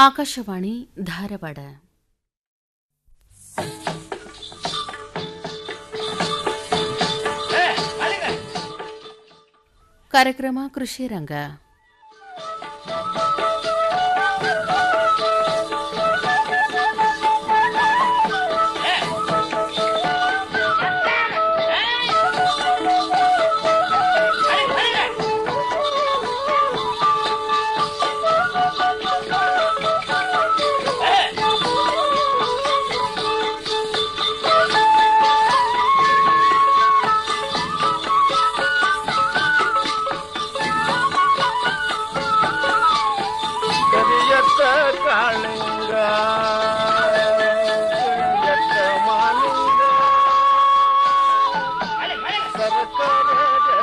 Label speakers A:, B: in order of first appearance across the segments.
A: ಆಕಾಶವಾಣಿ ಧಾರವಾಡ ಕಾರ್ಯಕ್ರಮ ಕೃಷಿ ರಂಗ
B: ಕರಿಯತ್ತ ಕಾಳಿಂಗ ಕರಿಯತ್ತ ಮಾಲಿಂಗ ಸರಕಾರ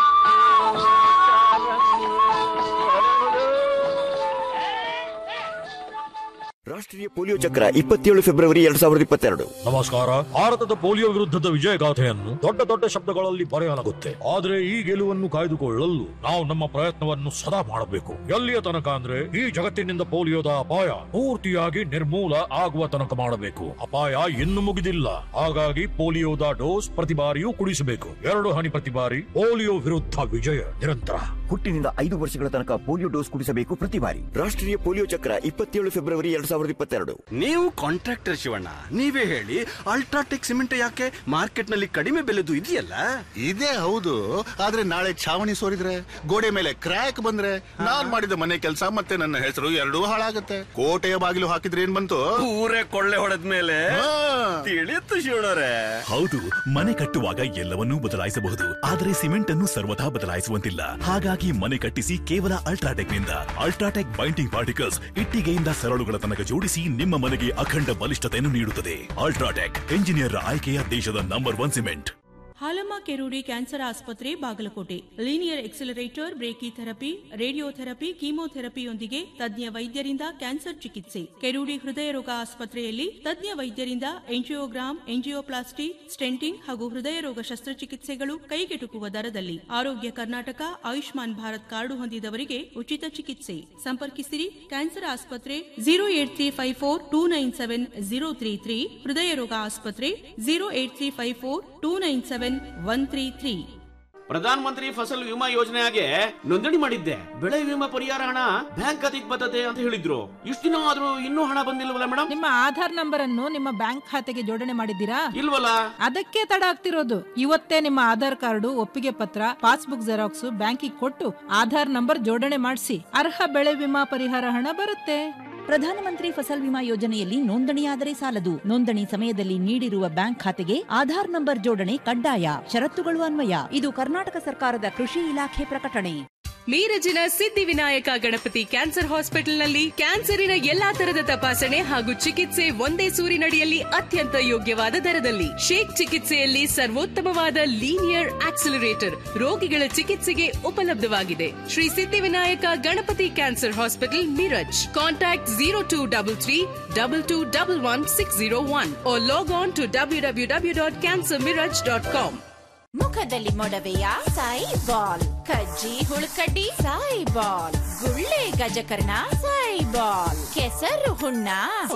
C: ರಾಷ್ಟ್ರೀಯ ಪೋಲಿಯೋ ಚಕ್ರ ಇಪ್ಪತ್ತೇಳು ಫೆಬ್ರವರಿ ಎರಡ್ ಸಾವಿರದ ಇಪ್ಪತ್ತೆರಡು
D: ನಮಸ್ಕಾರ ಭಾರತದ ಪೋಲಿಯೋ ವಿರುದ್ಧದ ವಿಜಯಗಾಥೆಯನ್ನು ದೊಡ್ಡ ದೊಡ್ಡ ಶಬ್ದಗಳಲ್ಲಿ ಬರೆಯಲಾಗುತ್ತೆ ಆದ್ರೆ ಈ ಗೆಲುವನ್ನು ಕಾಯ್ದುಕೊಳ್ಳಲು ನಾವು ನಮ್ಮ ಪ್ರಯತ್ನವನ್ನು ಸದಾ ಮಾಡಬೇಕು ಎಲ್ಲಿಯ ತನಕ ಅಂದ್ರೆ ಈ ಜಗತ್ತಿನಿಂದ ಪೋಲಿಯೋದ ಅಪಾಯ ಪೂರ್ತಿಯಾಗಿ ನಿರ್ಮೂಲ ಆಗುವ ತನಕ ಮಾಡಬೇಕು ಅಪಾಯ ಇನ್ನು ಮುಗಿದಿಲ್ಲ ಹಾಗಾಗಿ ಪೋಲಿಯೋದ ಡೋಸ್ ಪ್ರತಿ ಬಾರಿಯೂ ಕುಡಿಸಬೇಕು ಎರಡು ಹನಿ ಪ್ರತಿ ಬಾರಿ ಪೋಲಿಯೋ ವಿರುದ್ಧ ವಿಜಯ ನಿರಂತರ
C: ಹುಟ್ಟಿನಿಂದ ಐದು ವರ್ಷಗಳ ತನಕ ಪೋಲಿಯೋ ಡೋಸ್ ಕುಡಿಸಬೇಕು ಪ್ರತಿ ಬಾರಿ ರಾಷ್ಟ್ರೀಯ ಪೋಲಿಯೋ ಚಕ್ರ ಇಪ್ಪತ್ತೇಳು ಫೆಬ್ರವರಿ ಎರಡ್ ಸಾವಿರದ ಇಪ್ಪತ್ತೆರಡು
E: ನೀವು ಕಾಂಟ್ರಾಕ್ಟರ್ ಶಿವಣ್ಣ ನೀವೇ ಹೇಳಿ ಅಲ್ಟ್ರಾಟೆಕ್ ಸಿಮೆಂಟ್ ಯಾಕೆ ಮಾರ್ಕೆಟ್ ನಲ್ಲಿ ಕಡಿಮೆ ಬೆಲೆದು ಇದೆಯಲ್ಲ
F: ಇದೇ ಹೌದು ಆದ್ರೆ ನಾಳೆ ಛಾವಣಿ ಸೋರಿದ್ರೆ ಗೋಡೆ ಮೇಲೆ ಕ್ರ್ಯಾಕ್ ಬಂದ್ರೆ ನಾನ್ ಮಾಡಿದ ಮನೆ ಕೆಲಸ ಮತ್ತೆ ನನ್ನ ಹೆಸರು ಎರಡೂ ಹಾಳಾಗತ್ತೆ ಕೋಟೆಯ ಬಾಗಿಲು ಹಾಕಿದ್ರೆ ಏನ್ ಬಂತು
E: ಊರೇ ಕೊಳ್ಳೆ ಹೊಡೆದ ಮೇಲೆ
F: ಹಾ.
E: ತಿಳಿಯುತ್ತು ಶಿವಣ್ಣರೇ
G: ಹೌದು ಮನೆ ಕಟ್ಟುವಾಗ ಎಲ್ಲವನ್ನೂ ಬದಲಾಯಿಸಬಹುದು ಆದರೆ ಸಿಮೆಂಟ್ ಅನ್ನು ಸರ್ವಥಾ ಬದಲಾಯಿಸುವಂತಿಲ್ಲ ಹಾಗಾಗಿ ಮನೆ ಕಟ್ಟಿಸಿ ಕೇವಲ ಅಲ್ಟ್ರಾಟೆಕ್ ನಿಂದ ಅಲ್ಟ್ರಾಟೆಕ್ ಬೈಂಡಿಂಗ್ ಪಾರ್ಟಿಕಲ್ಸ್ ಇಟ್ಟಿಗೆಯಿಂದ ಸರಳುಗಳ ತನಕ ಜೋಡಿಸಿ ನಿಮ್ಮ ಮನೆಗೆ ಅಖಂಡ ಬಲಿಷ್ಠತೆಯನ್ನು ನೀಡುತ್ತದೆ ಅಲ್ಟ್ರಾಟೆಕ್ ಎಂಜಿನಿಯರ್ ಆಯ್ಕೆಯ ದೇಶದ number one cement
H: Halamma Kerudi cancer ಆಸ್ಪತ್ರೆ Bagalkot linear accelerator brachy therapy radiotherapy ಕೀಮೋಥೆರಪಿಯೊಂದಿಗೆ ತಜ್ಞ ವೈದ್ಯರಿಂದ ಕ್ಯಾನ್ಸರ್ ಚಿಕಿತ್ಸೆ ಕೆರೂಡಿ ಹೃದಯ ರೋಗ ಆಸ್ಪತ್ರೆಯಲ್ಲಿ ತಜ್ಞ ವೈದ್ಯರಿಂದ ಎಂಜಿಯೋಗ್ರಾಮ್ ಎಂಜಿಯೋಪ್ಲಾಸ್ಟಿ ಸ್ಟೆಂಟಿಂಗ್ ಹಾಗೂ ಹೃದಯ ರೋಗ ಶಸ್ತ್ರಚಿಕಿತ್ಸೆಗಳು ಕೈಗೆಟುಕುವ ದರದಲ್ಲಿ ಆರೋಗ್ಯ ಕರ್ನಾಟಕ ಆಯುಷ್ಮಾನ್ ಭಾರತ್ ಕಾರ್ಡು ಹೊಂದಿದವರಿಗೆ ಉಚಿತ ಚಿಕಿತ್ಸೆ ಸಂಪರ್ಕಿಸಿರಿ ಕ್ಯಾನ್ಸರ್ ಆಸ್ಪತ್ರೆ zero eight three five four two nine seven zero three three ಹೃದಯ ರೋಗ ಆಸ್ಪತ್ರೆ zero eight three five four two nine seven one three three
I: Pradhan Mantri ಫಸಲ್ ವಿಮಾ ಯೋಜನೆಗೆ ನೋಂದಣಿ ಮಾಡಿದ್ದೆ ಬೆಳೆ ವಿಮಾ ಪರಿಹಾರ ಹಣ ಬ್ಯಾಂಕ್ ಖಾತೆಗೆ ಬರ್ತದೆ ಅಂತ ಹೇಳಿದ್ರು ಇಷ್ಟು ದಿನ ಆದ್ರೂ ಇನ್ನೂ ಹಣ ಬಂದಿಲ್ವಲ್ಲ ಮೇಡಮ್
J: ನಿಮ್ಮ ಆಧಾರ್ ನಂಬರ್ ಅನ್ನು ನಿಮ್ಮ ಬ್ಯಾಂಕ್ ಖಾತೆಗೆ ಜೋಡಣೆ ಮಾಡಿದ್ದೀರಾ
I: ಇಲ್ವಲ್ಲ
J: ಅದಕ್ಕೆ ತಡ ಆಗ್ತಿರೋದು ಇವತ್ತೇ ನಿಮ್ಮ ಆಧಾರ್ ಕಾರ್ಡು ಒಪ್ಪಿಗೆ ಪತ್ರ ಪಾಸ್ಬುಕ್ ಜೆರಾಕ್ಸ್ ಬ್ಯಾಂಕಿಗೆ ಕೊಟ್ಟು ಆಧಾರ್ ನಂಬರ್ ಜೋಡಣೆ ಮಾಡಿಸಿ ಅರ್ಹ ಬೆಳೆ ವಿಮಾ ಪರಿಹಾರ ಹಣ ಬರುತ್ತೆ
K: ಪ್ರಧಾನಮಂತ್ರಿ ಫಸಲ್ ವಿಮಾ ಯೋಜನೆಯಲ್ಲಿ ನೋಂದಣಿಯಾದರೆ ಸಾಲದು ನೋಂದಣಿ ಸಮಯದಲ್ಲಿ ನೀಡಿರುವ ಬ್ಯಾಂಕ್ ಖಾತೆಗೆ ಆಧಾರ್ ನಂಬರ್ ಜೋಡಣೆ ಕಡ್ಡಾಯ ಷರತ್ತುಗಳು ಅನ್ವಯ ಇದು ಕರ್ನಾಟಕ ಸರ್ಕಾರದ ಕೃಷಿ ಇಲಾಖೆ ಪ್ರಕಟಣೆ
L: ಮೀರಜಿನ ಸಿದ್ಧಿವಿನಾಯಕ ಗಣಪತಿ ಕ್ಯಾನ್ಸರ್ ಹಾಸ್ಪಿಟಲ್ನಲ್ಲಿ ಕ್ಯಾನ್ಸರಿನ ಎಲ್ಲಾ ತರದ ತಪಾಸಣೆ ಹಾಗೂ ಚಿಕಿತ್ಸೆ ಒಂದೇ ಸೂರಿನಡಿಯಲ್ಲಿ ಅತ್ಯಂತ ಯೋಗ್ಯವಾದ ದರದಲ್ಲಿ ಶೇಕ್ ಚಿಕಿತ್ಸೆಯಲ್ಲಿ ಸರ್ವೋತ್ತಮವಾದ ಲೀನಿಯರ್ ಆಕ್ಸಿಲರೇಟರ್ ರೋಗಿಗಳ ಚಿಕಿತ್ಸೆಗೆ ಉಪಲಬ್ಧವಾಗಿದೆ Shri Siddhivinayak Ganapati cancer hospital Miraj contact zero two double three double two double one six zero one log on to W W W dot cancer Miraj dot com
M: ಮುಖದಲ್ಲಿ ಮೊಡವೆಯ ಸಾಯಿ ಬಾಲ್ ಕಜ್ಜಿ ಹುಳುಕಡ್ಡಿ ಸಾಯಿ ಬಾಲ್ ಗುಳ್ಳೆ ಗಜಕರ್ಣ ಸಾಯಿ ಬಾಲ್ ಕೆಸರು ಹುಣ್ಣ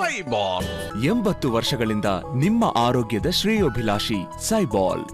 N: ಎಂಬತ್ತು ವರ್ಷಗಳಿಂದ ನಿಮ್ಮ ಆರೋಗ್ಯದ ಶ್ರೇಯೋಭಿಲಾಷಿ ಸೈಬಾಲ್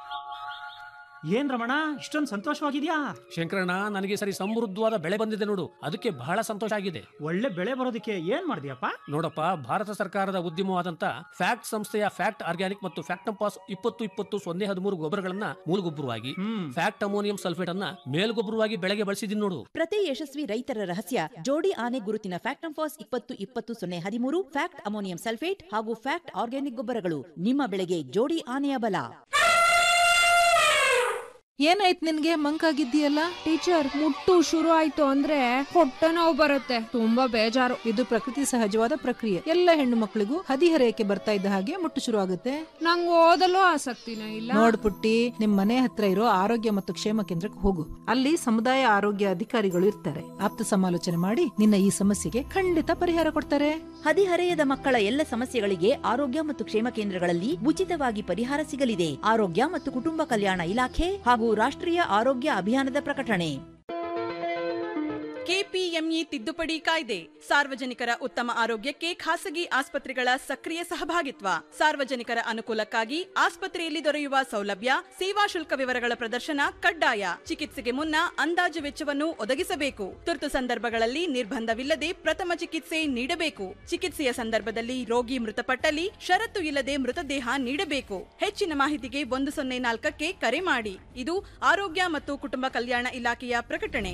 O: ಏನ್ ರಮಣ ಇಷ್ಟೊಂದು ಸಂತೋಷವಾಗಿದ್ಯಾ
P: ಶಂಕರಣ್ಣ ನನಗೆ ಸರಿ ಸಮೃದ್ಧವಾದ ಬೆಳೆ ಬಂದಿದೆ ನೋಡು ಅದಕ್ಕೆ ಬಹಳ ಸಂತೋಷ ಆಗಿದೆ
O: ಒಳ್ಳೆ ಬೆಳೆ ಬರೋದಕ್ಕೆ ಏನ್ ಮಾಡಿದ್ಯಪ್ಪ
P: ನೋಡಪ್ಪ ಭಾರತ ಸರ್ಕಾರದ ಉದ್ಯಮವಾದಂತ ಫ್ಯಾಕ್ಟ್ ಸಂಸ್ಥೆಯ ಫ್ಯಾಕ್ಟ್ ಆರ್ಗ್ಯಾನಿಕ್ ಮತ್ತು ಫ್ಯಾಕ್ಟಂಪಾಸ್ ಇಪ್ಪತ್ತು ಇಪ್ಪತ್ತು ಸೊನ್ನೆ ಹದಿಮೂರು ಗೊಬ್ಬರಗಳನ್ನ ಮೂಲಗೊಬ್ಬರವಾಗಿ ಫ್ಯಾಕ್ಟ್ ಅಮೋನಿಯಂ ಸಲ್ಫೇಟ್ ಅನ್ನ ಮೇಲ್ಗೊಬ್ಬರವಾಗಿ ಬೆಳೆಗೆ ಬಳಸಿದೀನಿ ನೋಡು
K: ಪ್ರತಿ ಯಶಸ್ವಿ ರೈತರ ರಹಸ್ಯ ಜೋಡಿ ಆನೆ ಗುರುತಿನ ಫ್ಯಾಕ್ಟಂಫಾಸ್ ಇಪ್ಪತ್ತು ಇಪ್ಪತ್ತು ಸೊನ್ನೆ ಹದಿಮೂರು ಫ್ಯಾಕ್ಟ್ ಅಮೋನಿಯಂ ಸಲ್ಫೇಟ್ ಹಾಗೂ ಫ್ಯಾಕ್ಟ್ ಆರ್ಗ್ಯಾನಿಕ್ ಗೊಬ್ಬರಗಳು ನಿಮ್ಮ ಬೆಳೆಗೆ ಜೋಡಿ ಆನೆಯ ಬಲ
J: ಏನಾಯ್ತು ನಿನ್ಗೆ ಮಂಕಾಗಿದ್ದೀಯಲ್ಲ
Q: ಟೀಚರ್ ಮುಟ್ಟು ಶುರು ಆಯ್ತು ಅಂದ್ರೆ ಹೊಟ್ಟೆ ನೋವು ಬರುತ್ತೆ ತುಂಬಾ ಬೇಜಾರು
J: ಇದು ಪ್ರಕೃತಿ ಸಹಜವಾದ ಪ್ರಕ್ರಿಯೆ ಎಲ್ಲ ಹೆಣ್ಣು ಮಕ್ಕಳಿಗೂ ಹದಿಹರೆಯಕ್ಕೆ ಬರ್ತಾ ಇದ್ದ ಹಾಗೆ ಮುಟ್ಟು ಶುರು ಆಗುತ್ತೆ
Q: ನಂಗೆ ಓದಲು ಆಸಕ್ತಿನೇ ಇಲ್ಲ
J: ನೋಡ್ ಪುಟ್ಟಿ ನಿಮ್ ಮನೆ ಹತ್ರ ಇರೋ ಆರೋಗ್ಯ ಮತ್ತು ಕ್ಷೇಮ ಕೇಂದ್ರಕ್ಕೆ ಹೋಗು ಅಲ್ಲಿ ಸಮುದಾಯ ಆರೋಗ್ಯ ಅಧಿಕಾರಿಗಳು ಇರ್ತಾರೆ ಆಪ್ತ ಸಮಾಲೋಚನೆ ಮಾಡಿ ನಿನ್ನ ಈ ಸಮಸ್ಯೆಗೆ ಖಂಡಿತ ಪರಿಹಾರ ಕೊಡ್ತಾರೆ
K: ಹದಿಹರೆಯದ ಮಕ್ಕಳ ಎಲ್ಲ ಸಮಸ್ಯೆಗಳಿಗೆ ಆರೋಗ್ಯ ಮತ್ತು ಕ್ಷೇಮ ಕೇಂದ್ರಗಳಲ್ಲಿ ಉಚಿತವಾಗಿ ಪರಿಹಾರ ಸಿಗಲಿದೆ ಆರೋಗ್ಯ ಮತ್ತು ಕುಟುಂಬ ಕಲ್ಯಾಣ ಇಲಾಖೆ ಹಾಗೂ ರಾಷ್ಟ್ರೀಯ ಆರೋಗ್ಯ ಅಭಿಯಾನದ ಪ್ರಕಟಣೆ
R: ಕೆಪಿಎಂಇ ತಿದ್ದುಪಡಿ ಕಾಯ್ದೆ ಸಾರ್ವಜನಿಕರ ಉತ್ತಮ ಆರೋಗ್ಯಕ್ಕೆ ಖಾಸಗಿ ಆಸ್ಪತ್ರೆಗಳ ಸಕ್ರಿಯ ಸಹಭಾಗಿತ್ವ ಸಾರ್ವಜನಿಕರ ಅನುಕೂಲಕ್ಕಾಗಿ ಆಸ್ಪತ್ರೆಯಲ್ಲಿ ದೊರೆಯುವ ಸೌಲಭ್ಯ ಸೇವಾ ಶುಲ್ಕ ವಿವರಗಳ ಪ್ರದರ್ಶನ ಕಡ್ಡಾಯ ಚಿಕಿತ್ಸೆಗೆ ಮುನ್ನ ಅಂದಾಜು ವೆಚ್ಚವನ್ನು ಒದಗಿಸಬೇಕು ತುರ್ತು ಸಂದರ್ಭಗಳಲ್ಲಿ ನಿರ್ಬಂಧವಿಲ್ಲದೆ ಪ್ರಥಮ ಚಿಕಿತ್ಸೆ ನೀಡಬೇಕು ಚಿಕಿತ್ಸೆಯ ಸಂದರ್ಭದಲ್ಲಿ ರೋಗಿ ಮೃತಪಟ್ಟಲ್ಲಿ ಷರತ್ತು ಇಲ್ಲದೆ ಮೃತದೇಹ ನೀಡಬೇಕು ಹೆಚ್ಚಿನ ಮಾಹಿತಿಗೆ ಒಂದು ಸೊನ್ನೆ ನಾಲ್ಕಕ್ಕೆ ಕರೆ ಮಾಡಿ ಇದು ಆರೋಗ್ಯ ಮತ್ತು ಕುಟುಂಬ ಕಲ್ಯಾಣ ಇಲಾಖೆಯ ಪ್ರಕಟಣೆ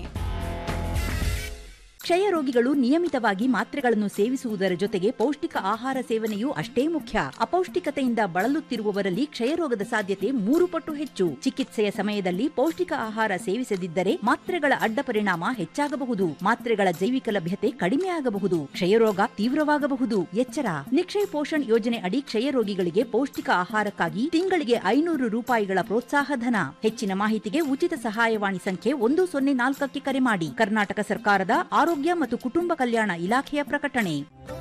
K: ಕ್ಷಯ ರೋಗಿಗಳು ನಿಯಮಿತವಾಗಿ ಮಾತ್ರೆಗಳನ್ನು ಸೇವಿಸುವುದರ ಜೊತೆಗೆ ಪೌಷ್ಟಿಕ ಆಹಾರ ಸೇವನೆಯೂ ಅಷ್ಟೇ ಮುಖ್ಯ ಅಪೌಷ್ಟಿಕತೆಯಿಂದ ಬಳಲುತ್ತಿರುವವರಲ್ಲಿ ಕ್ಷಯರೋಗದ ಸಾಧ್ಯತೆ ಮೂರು ಪಟ್ಟು ಹೆಚ್ಚು ಚಿಕಿತ್ಸೆಯ ಸಮಯದಲ್ಲಿ ಪೌಷ್ಟಿಕ ಆಹಾರ ಸೇವಿಸದಿದ್ದರೆ ಮಾತ್ರೆಗಳ ಅಡ್ಡ ಪರಿಣಾಮ ಹೆಚ್ಚಾಗಬಹುದು ಮಾತ್ರೆಗಳ ಜೈವಿಕ ಲಭ್ಯತೆ ಕಡಿಮೆಯಾಗಬಹುದು ಕ್ಷಯರೋಗ ತೀವ್ರವಾಗಬಹುದು ಎಚ್ಚರ ನಿಕ್ಷಯ್ ಪೋಷಣ್ ಯೋಜನೆ ಅಡಿ ಕ್ಷಯ ರೋಗಿಗಳಿಗೆ ಪೌಷ್ಟಿಕ ಆಹಾರಕ್ಕಾಗಿ ತಿಂಗಳಿಗೆ ಐನೂರು ರೂಪಾಯಿಗಳ ಪ್ರೋತ್ಸಾಹ ಧನ ಹೆಚ್ಚಿನ ಮಾಹಿತಿಗೆ ಉಚಿತ ಸಹಾಯವಾಣಿ ಸಂಖ್ಯೆ ಒಂದು ಸೊನ್ನೆ ನಾಲ್ಕಕ್ಕೆ ಕರೆ ಮಾಡಿ ಕರ್ನಾಟಕ ಸರ್ಕಾರದ ಆರೋಗ್ಯ ಮತ್ತು ಕುಟುಂಬ ಕಲ್ಯಾಣ ಇಲಾಖೆಯ ಪ್ರಕಟಣೆ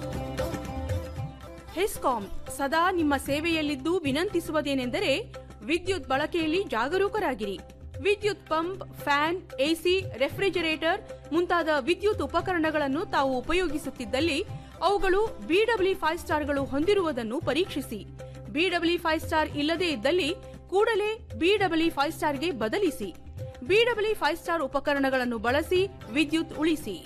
H: ಹೆಸ್ಕಾಂ ಸದಾ ನಿಮ್ಮ ಸೇವೆಯಲ್ಲಿದ್ದು ವಿನಂತಿಸುವುದೇನೆಂದರೆ ವಿದ್ಯುತ್ ಬಳಕೆಯಲ್ಲಿ ಜಾಗರೂಕರಾಗಿರಿ ವಿದ್ಯುತ್ ಪಂಪ್ ಫ್ಯಾನ್ ಎಸಿ ರೆಫ್ರಿಜರೇಟರ್ ಮುಂತಾದ ವಿದ್ಯುತ್ ಉಪಕರಣಗಳನ್ನು ತಾವು ಉಪಯೋಗಿಸುತ್ತಿದ್ದಲ್ಲಿ ಅವುಗಳು ಬಿಡಬ್ಲ್ಯೂ ಫೈವ್ ಸ್ಟಾರ್ಗಳು ಹೊಂದಿರುವುದನ್ನು ಪರೀಕ್ಷಿಸಿ ಬಿಡಬ್ಲ್ಯೂ ಫೈವ್ ಸ್ಟಾರ್ ಇಲ್ಲದೇ ಇದ್ದಲ್ಲಿ ಕೂಡಲೇ ಬಿಡಬ್ಲ್ಯೂ ಫೈವ್ ಸ್ಟಾರ್ಗೆ ಬದಲಿಸಿ ಬಿಡಬ್ಲ್ಯೂ ಫೈವ್ ಸ್ಟಾರ್ ಉಪಕರಣಗಳನ್ನು ಬಳಸಿ ವಿದ್ಯುತ್ ಉಳಿಸಿ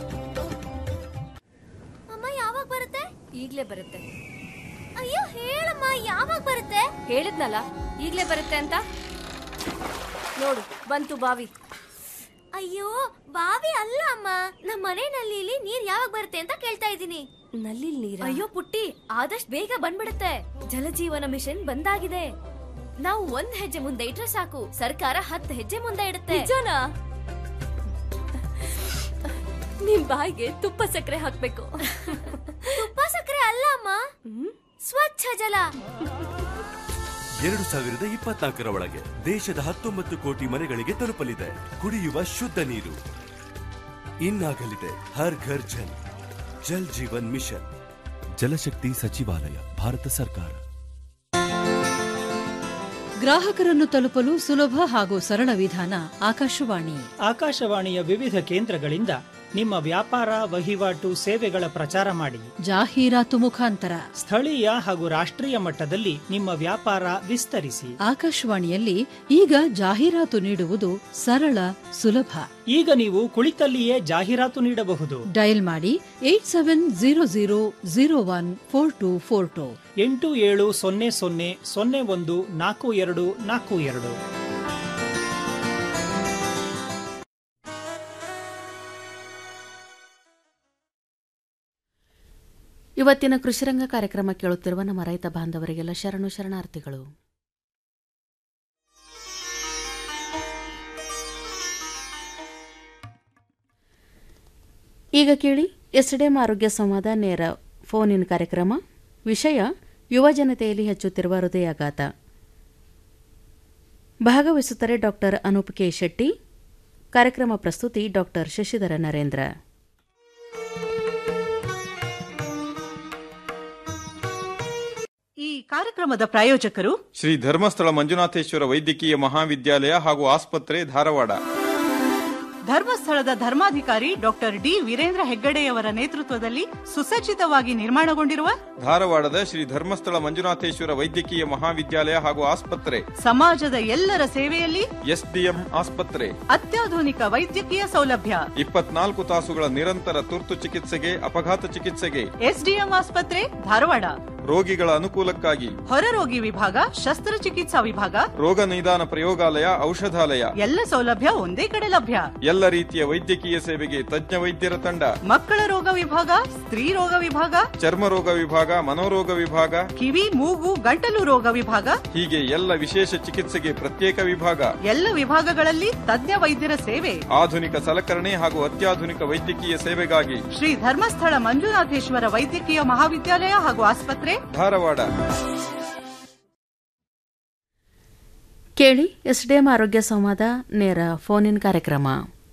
S: ಅಮ್ಮ ಯಾವಾಗ ಬರುತ್ತೆ ಈಗ್ಲೇ ಬರುತ್ತೆ ಅಯ್ಯೋ ಹೇಳಮ್ಮ ಯಾವಾಗ ಬರುತ್ತೆ ಹೇಳಿದ್ನಲ್ಲ ಈಗ್ಲೇ ಬರುತ್ತೆ ಅಂತ ನೋಡು ಬಂತು ಬಾವಿ ಅಯ್ಯೋ ಬಾವಿ ಅಲ್ಲ ಅಮ್ಮ ನಮ್ಮ ಮನೆ ನಲ್ಲಿಲಿ ನೀರ್ ಯಾವಾಗ ಬರುತ್ತೆ ಅಂತ ಕೇಳ್ತಾ ಇದ್ದೀನಿ ನಲ್ಲಿ ನೀರ ಅಯ್ಯೋ ಪುಟ್ಟಿ ಆದಷ್ಟು ಬೇಗ ಬಂದ್ಬಿಡುತ್ತೆ ಜಲಜೀವನ ಮಿಷನ್ ಬಂದಾಗಿದೆ ನಾವು ಒಂದ್ ಹೆಜ್ಜೆ ಮುಂದೆ ಇಟ್ರೆ ಸಾಕು ಸರ್ಕಾರ ಹತ್ತು ಹೆಜ್ಜೆ ಮುಂದೆ ಇಡುತ್ತೆ ನಿಜನಾ ನಿಮ್ ಬಾಯಿಗೆ ತುಪ್ಪ ಸಕ್ಕರೆ ಹಾಕ್ಬೇಕು ತುಪ್ಪ ಸಕ್ಕರೆ ಅಲ್ಲ ಅಮ್ಮ ಸ್ವಚ್ಛ ಜಲ
T: ಎರಡು ಸಾವಿರದ ಇಪ್ಪತ್ನಾಲ್ಕರ ಒಳಗೆ ದೇಶದ ಹತ್ತೊಂಬತ್ತು ಕೋಟಿ ಮನೆಗಳಿಗೆ ತಲುಪಲಿದೆ ಕುಡಿಯುವ ಶುದ್ಧ ನೀರು ಇನ್ನಾಗಲಿದೆ ಹರ್ ಘರ್ ಜಲ್ ಜಲ್ ಜೀವನ್ ಮಿಷನ್ ಜಲಶಕ್ತಿ ಸಚಿವಾಲಯ ಭಾರತ ಸರ್ಕಾರ
U: ಗ್ರಾಹಕರನ್ನು ತಲುಪಲು ಸುಲಭ ಹಾಗೂ ಸರಳ ವಿಧಾನ ಆಕಾಶವಾಣಿ
O: ಆಕಾಶವಾಣಿಯ ವಿವಿಧ ಕೇಂದ್ರಗಳಿಂದ ನಿಮ್ಮ ವ್ಯಾಪಾರ ವಹಿವಾಟು ಸೇವೆಗಳ ಪ್ರಚಾರ ಮಾಡಿ
U: ಜಾಹೀರಾತು ಮುಖಾಂತರ
O: ಸ್ಥಳೀಯ ಹಾಗೂ ರಾಷ್ಟ್ರೀಯ ಮಟ್ಟದಲ್ಲಿ ನಿಮ್ಮ ವ್ಯಾಪಾರ ವಿಸ್ತರಿಸಿ
U: ಆಕಾಶವಾಣಿಯಲ್ಲಿ ಈಗ ಜಾಹೀರಾತು ನೀಡುವುದು ಸರಳ ಸುಲಭ
O: ಈಗ ನೀವು ಕುಳಿತಲ್ಲಿಯೇ ಜಾಹೀರಾತು ನೀಡಬಹುದು
U: ಡಯಲ್ ಮಾಡಿ eight seven zero zero zero one four two four two
O: ಎಂಟು ಏಳು ಸೊನ್ನೆ ಸೊನ್ನೆ ಸೊನ್ನೆ ಒಂದು ನಾಲ್ಕು ಎರಡು ನಾಲ್ಕು ಎರಡು
A: ಇವತ್ತಿನ ಕೃಷಿರಂಗ ಕಾರ್ಯಕ್ರಮ ಕೇಳುತ್ತಿರುವ ನಮ್ಮ ರೈತ ಬಾಂಧವರಿಗೆಲ್ಲ ಶರಣು ಶರಣಾರ್ಥಿಗಳು ಈಗ ಕೇಳಿ ಎಸ್ಡಿಎಂ ಆರೋಗ್ಯ ಸಂವಾದ ನೇರ ಫೋನ್ ಇನ್ ಕಾರ್ಯಕ್ರಮ ವಿಷಯ ಯುವ ಜನತೆಯಲ್ಲಿ ಹೆಚ್ಚುತ್ತಿರುವ ಹೃದಯಾಘಾತ ಭಾಗವಹಿಸುತ್ತಾರೆ ಡಾಕ್ಟರ್ ಅನೂಪ್ ಕೆ ಶೆಟ್ಟಿ ಕಾರ್ಯಕ್ರಮ ಪ್ರಸ್ತುತಿ ಡಾಕ್ಟರ್ ಶಶಿಧರ ನರೇಂದ್ರ
V: ಈ ಕಾರ್ಯಕ್ರಮದ ಪ್ರಾಯೋಜಕರು
W: ಶ್ರೀ ಧರ್ಮಸ್ಥಳ ಮಂಜುನಾಥೇಶ್ವರ ವೈದ್ಯಕೀಯ ಮಹಾವಿದ್ಯಾಲಯ ಹಾಗೂ ಆಸ್ಪತ್ರೆ ಧಾರವಾಡ
V: ಧರ್ಮಸ್ಥಳದ ಧರ್ಮಾಧಿಕಾರಿ ಡಾಕ್ಟರ್ ಡಿ ವೀರೇಂದ್ರ ಹೆಗ್ಗಡೆಯವರ ನೇತೃತ್ವದಲ್ಲಿ ಸುಸಜ್ಜಿತವಾಗಿ ನಿರ್ಮಾಣಗೊಂಡಿರುವ
W: ಧಾರವಾಡದ ಶ್ರೀ ಧರ್ಮಸ್ಥಳ ಮಂಜುನಾಥೇಶ್ವರ ವೈದ್ಯಕೀಯ ಮಹಾವಿದ್ಯಾಲಯ ಹಾಗೂ ಆಸ್ಪತ್ರೆ
V: ಸಮಾಜದ ಎಲ್ಲರ ಸೇವೆಯಲ್ಲಿ
W: ಎಸ್ಡಿಎಂ ಆಸ್ಪತ್ರೆ
V: ಅತ್ಯಾಧುನಿಕ ವೈದ್ಯಕೀಯ ಸೌಲಭ್ಯ
W: ಇಪ್ಪತ್ನಾಲ್ಕು ತಾಸುಗಳ ನಿರಂತರ ತುರ್ತು ಚಿಕಿತ್ಸೆಗೆ ಅಪಘಾತ ಚಿಕಿತ್ಸೆಗೆ
V: ಎಸ್ಡಿಎಂ ಆಸ್ಪತ್ರೆ ಧಾರವಾಡ
W: ರೋಗಿಗಳ ಅನುಕೂಲಕ್ಕಾಗಿ
V: ಹೊರರೋಗಿ ವಿಭಾಗ ಶಸ್ತ್ರಚಿಕಿತ್ಸಾ ವಿಭಾಗ
W: ರೋಗ ನಿದಾನ ಪ್ರಯೋಗಾಲಯ ಔಷಧಾಲಯ
V: ಎಲ್ಲ ಸೌಲಭ್ಯ ಒಂದೇ ಕಡೆ ಲಭ್ಯ
W: ಎಲ್ಲ ರೀತಿಯ ವೈದ್ಯಕೀಯ ಸೇವೆಗೆ ತಜ್ಞ ವೈದ್ಯರ ತಂಡ
V: ಮಕ್ಕಳ ರೋಗ ವಿಭಾಗ ಸ್ತ್ರೀ ರೋಗ ವಿಭಾಗ
W: ಚರ್ಮ ರೋಗ ವಿಭಾಗ ಮನೋರೋಗ ವಿಭಾಗ
V: ಕಿವಿ ಮೂಗು ಗಂಟಲು ರೋಗ ವಿಭಾಗ
W: ಹೀಗೆ ಎಲ್ಲ ವಿಶೇಷ ಚಿಕಿತ್ಸೆಗೆ ಪ್ರತ್ಯೇಕ ವಿಭಾಗ
V: ಎಲ್ಲ ವಿಭಾಗಗಳಲ್ಲಿ ತಜ್ಞ ವೈದ್ಯರ ಸೇವೆ
W: ಆಧುನಿಕ ಸಲಕರಣೆ ಹಾಗೂ ಅತ್ಯಾಧುನಿಕ ವೈದ್ಯಕೀಯ ಸೇವೆಗಾಗಿ
V: ಶ್ರೀ ಧರ್ಮಸ್ಥಳ ಮಂಜುನಾಥೇಶ್ವರ ವೈದ್ಯಕೀಯ ಮಹಾವಿದ್ಯಾಲಯ ಹಾಗೂ ಆಸ್ಪತ್ರೆ
W: ಧಾರವಾಡ
A: ಕೇಳಿ ಎಸ್ಡಿಎಂ ಆರೋಗ್ಯ ಸಂವಾದ ನೇರ ಫೋನ್ ಇನ್ ಕಾರ್ಯಕ್ರಮ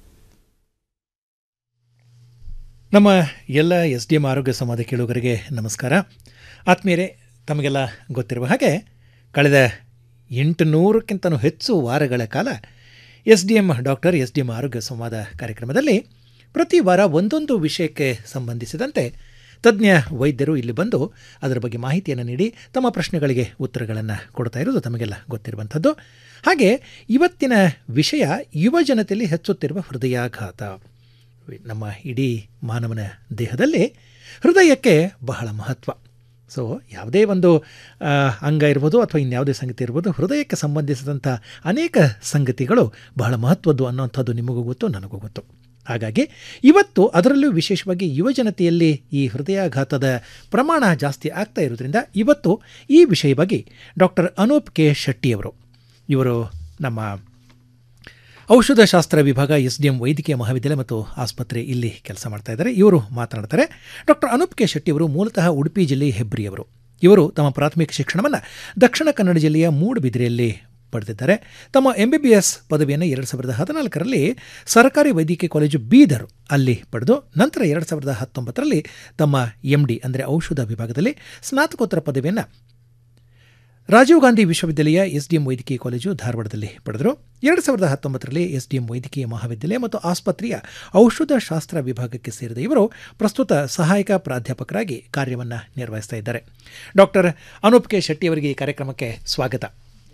X: ನಮ್ಮ ಎಲ್ಲ ಎಸ್ ಡಿ ಎಂ ಆರೋಗ್ಯ ಸಂವಾದ ಕೇಳುಗರಿಗೆ ನಮಸ್ಕಾರ ಆತ್ಮೀಯರೇ ತಮಗೆಲ್ಲ ಗೊತ್ತಿರುವ ಹಾಗೆ ಕಳೆದ ಎಂಟುನೂರಕ್ಕಿಂತಲೂ ಹೆಚ್ಚು ವಾರಗಳ ಕಾಲ S D M doctor S D M ಆರೋಗ್ಯ ಸಂವಾದ ಕಾರ್ಯಕ್ರಮದಲ್ಲಿ ಪ್ರತಿ ವಾರ ಒಂದೊಂದು ವಿಷಯಕ್ಕೆ ಸಂಬಂಧಿಸಿದಂತೆ ತಜ್ಞ ವೈದ್ಯರು ಇಲ್ಲಿ ಬಂದು ಅದರ ಬಗ್ಗೆ ಮಾಹಿತಿಯನ್ನು ನೀಡಿ ತಮ್ಮ ಪ್ರಶ್ನೆಗಳಿಗೆ ಉತ್ತರಗಳನ್ನು ಕೊಡ್ತಾ ಇರೋದು ತಮಗೆಲ್ಲ ಗೊತ್ತಿರುವಂಥದ್ದು ಹಾಗೆ ಇವತ್ತಿನ ವಿಷಯ ಯುವ ಜನತೆಯಲ್ಲಿ ಹೆಚ್ಚುತ್ತಿರುವ ಹೃದಯಾಘಾತ ನಮ್ಮ ಇಡೀ ಮಾನವನ ದೇಹದಲ್ಲಿ ಹೃದಯಕ್ಕೆ ಬಹಳ ಮಹತ್ವ ಸೊ ಯಾವುದೇ ಒಂದು ಆ, ಅಂಗ ಇರ್ಬೋದು ಅಥವಾ ಇನ್ಯಾವುದೇ ಸಂಗತಿ ಇರ್ಬೋದು ಹೃದಯಕ್ಕೆ ಸಂಬಂಧಿಸಿದಂಥ ಅನೇಕ ಸಂಗತಿಗಳು ಬಹಳ ಮಹತ್ವದ್ದು ಅನ್ನೋಂಥದ್ದು ನಿಮಗೂ ಗೊತ್ತು ನನಗೂ ಗೊತ್ತು ಹಾಗಾಗಿ ಇವತ್ತು ಅದರಲ್ಲೂ ವಿಶೇಷವಾಗಿ ಯುವಜನತೆಯಲ್ಲಿ ಈ ಹೃದಯಾಘಾತದ ಪ್ರಮಾಣ ಜಾಸ್ತಿ ಆಗ್ತಾ ಇರೋದ್ರಿಂದ ಇವತ್ತು ಈ ವಿಷಯವಾಗಿ ಡಾಕ್ಟರ್ ಅನೂಪ್ ಕೆ ಶೆಟ್ಟಿಯವರು ಇವರು ನಮ್ಮ ಔಷಧಶಾಸ್ತ್ರ ವಿಭಾಗ ಎಸ್ ಡಿ ಎಂ ವೈದ್ಯಕೀಯ ಮಹಾವಿದ್ಯಾಲಯ ಮತ್ತು ಆಸ್ಪತ್ರೆ ಇಲ್ಲಿ ಕೆಲಸ ಮಾಡ್ತಾ ಇದ್ದಾರೆ ಇವರು ಮಾತನಾಡ್ತಾರೆ ಡಾಕ್ಟರ್ ಅನೂಪ್ ಕೆ ಶೆಟ್ಟಿ ಅವರು ಮೂಲತಃ ಉಡುಪಿ ಜಿಲ್ಲೆ ಹೆಬ್ರಿಯವರು ಇವರು ತಮ್ಮ ಪ್ರಾಥಮಿಕ ಶಿಕ್ಷಣವನ್ನು ದಕ್ಷಿಣ ಕನ್ನಡ ಜಿಲ್ಲೆಯ ಮೂಡುಬಿದಿರೆಯಲ್ಲಿ ಪಡೆದಿದ್ದಾರೆ ತಮ್ಮ ಎಂ ಬಿ ಬಿ ಎಸ್ ಪದವಿಯನ್ನು ಎರಡು ಸಾವಿರದ ಹದಿನಾಲ್ಕರಲ್ಲಿ ಸರ್ಕಾರಿ ವೈದ್ಯಕೀಯ ಕಾಲೇಜು ಬೀದರ್ ಅಲ್ಲಿ ಪಡೆದು ನಂತರ ಎರಡು ಸಾವಿರದ ಹತ್ತೊಂಬತ್ತರಲ್ಲಿ ತಮ್ಮ ಎಂ ಡಿ ಅಂದರೆ ಔಷಧ ವಿಭಾಗದಲ್ಲಿ ಸ್ನಾತಕೋತ್ತರ ಪದವಿಯನ್ನು ರಾಜೀವ್ ಗಾಂಧಿ ವಿಶ್ವವಿದ್ಯಾಲಯ ಎಸ್ ಡಿ ಎಂ ವೈದ್ಯಕೀಯ ಕಾಲೇಜು ಧಾರವಾಡದಲ್ಲಿ ಪಡೆದರು ಎರಡು ಸಾವಿರದ ಹತ್ತೊಂಬತ್ತರಲ್ಲಿ ಎಸ್ ಡಿ ಎಂ ವೈದ್ಯಕೀಯ ಮಹಾವಿದ್ಯಾಲಯ ಮತ್ತು ಆಸ್ಪತ್ರೆಯ ಔಷಧಶಾಸ್ತ್ರ ವಿಭಾಗಕ್ಕೆ ಸೇರಿದ ಇವರು ಪ್ರಸ್ತುತ ಸಹಾಯಕ ಪ್ರಾಧ್ಯಾಪಕರಾಗಿ ಕಾರ್ಯವನ್ನು ನಿರ್ವಹಿಸ್ತಾ ಇದ್ದಾರೆ ಡಾಕ್ಟರ್ ಅನೂಪ್ ಕೆ ಶೆಟ್ಟಿ ಅವರಿಗೆ ಈ ಕಾರ್ಯಕ್ರಮಕ್ಕೆ ಸ್ವಾಗತ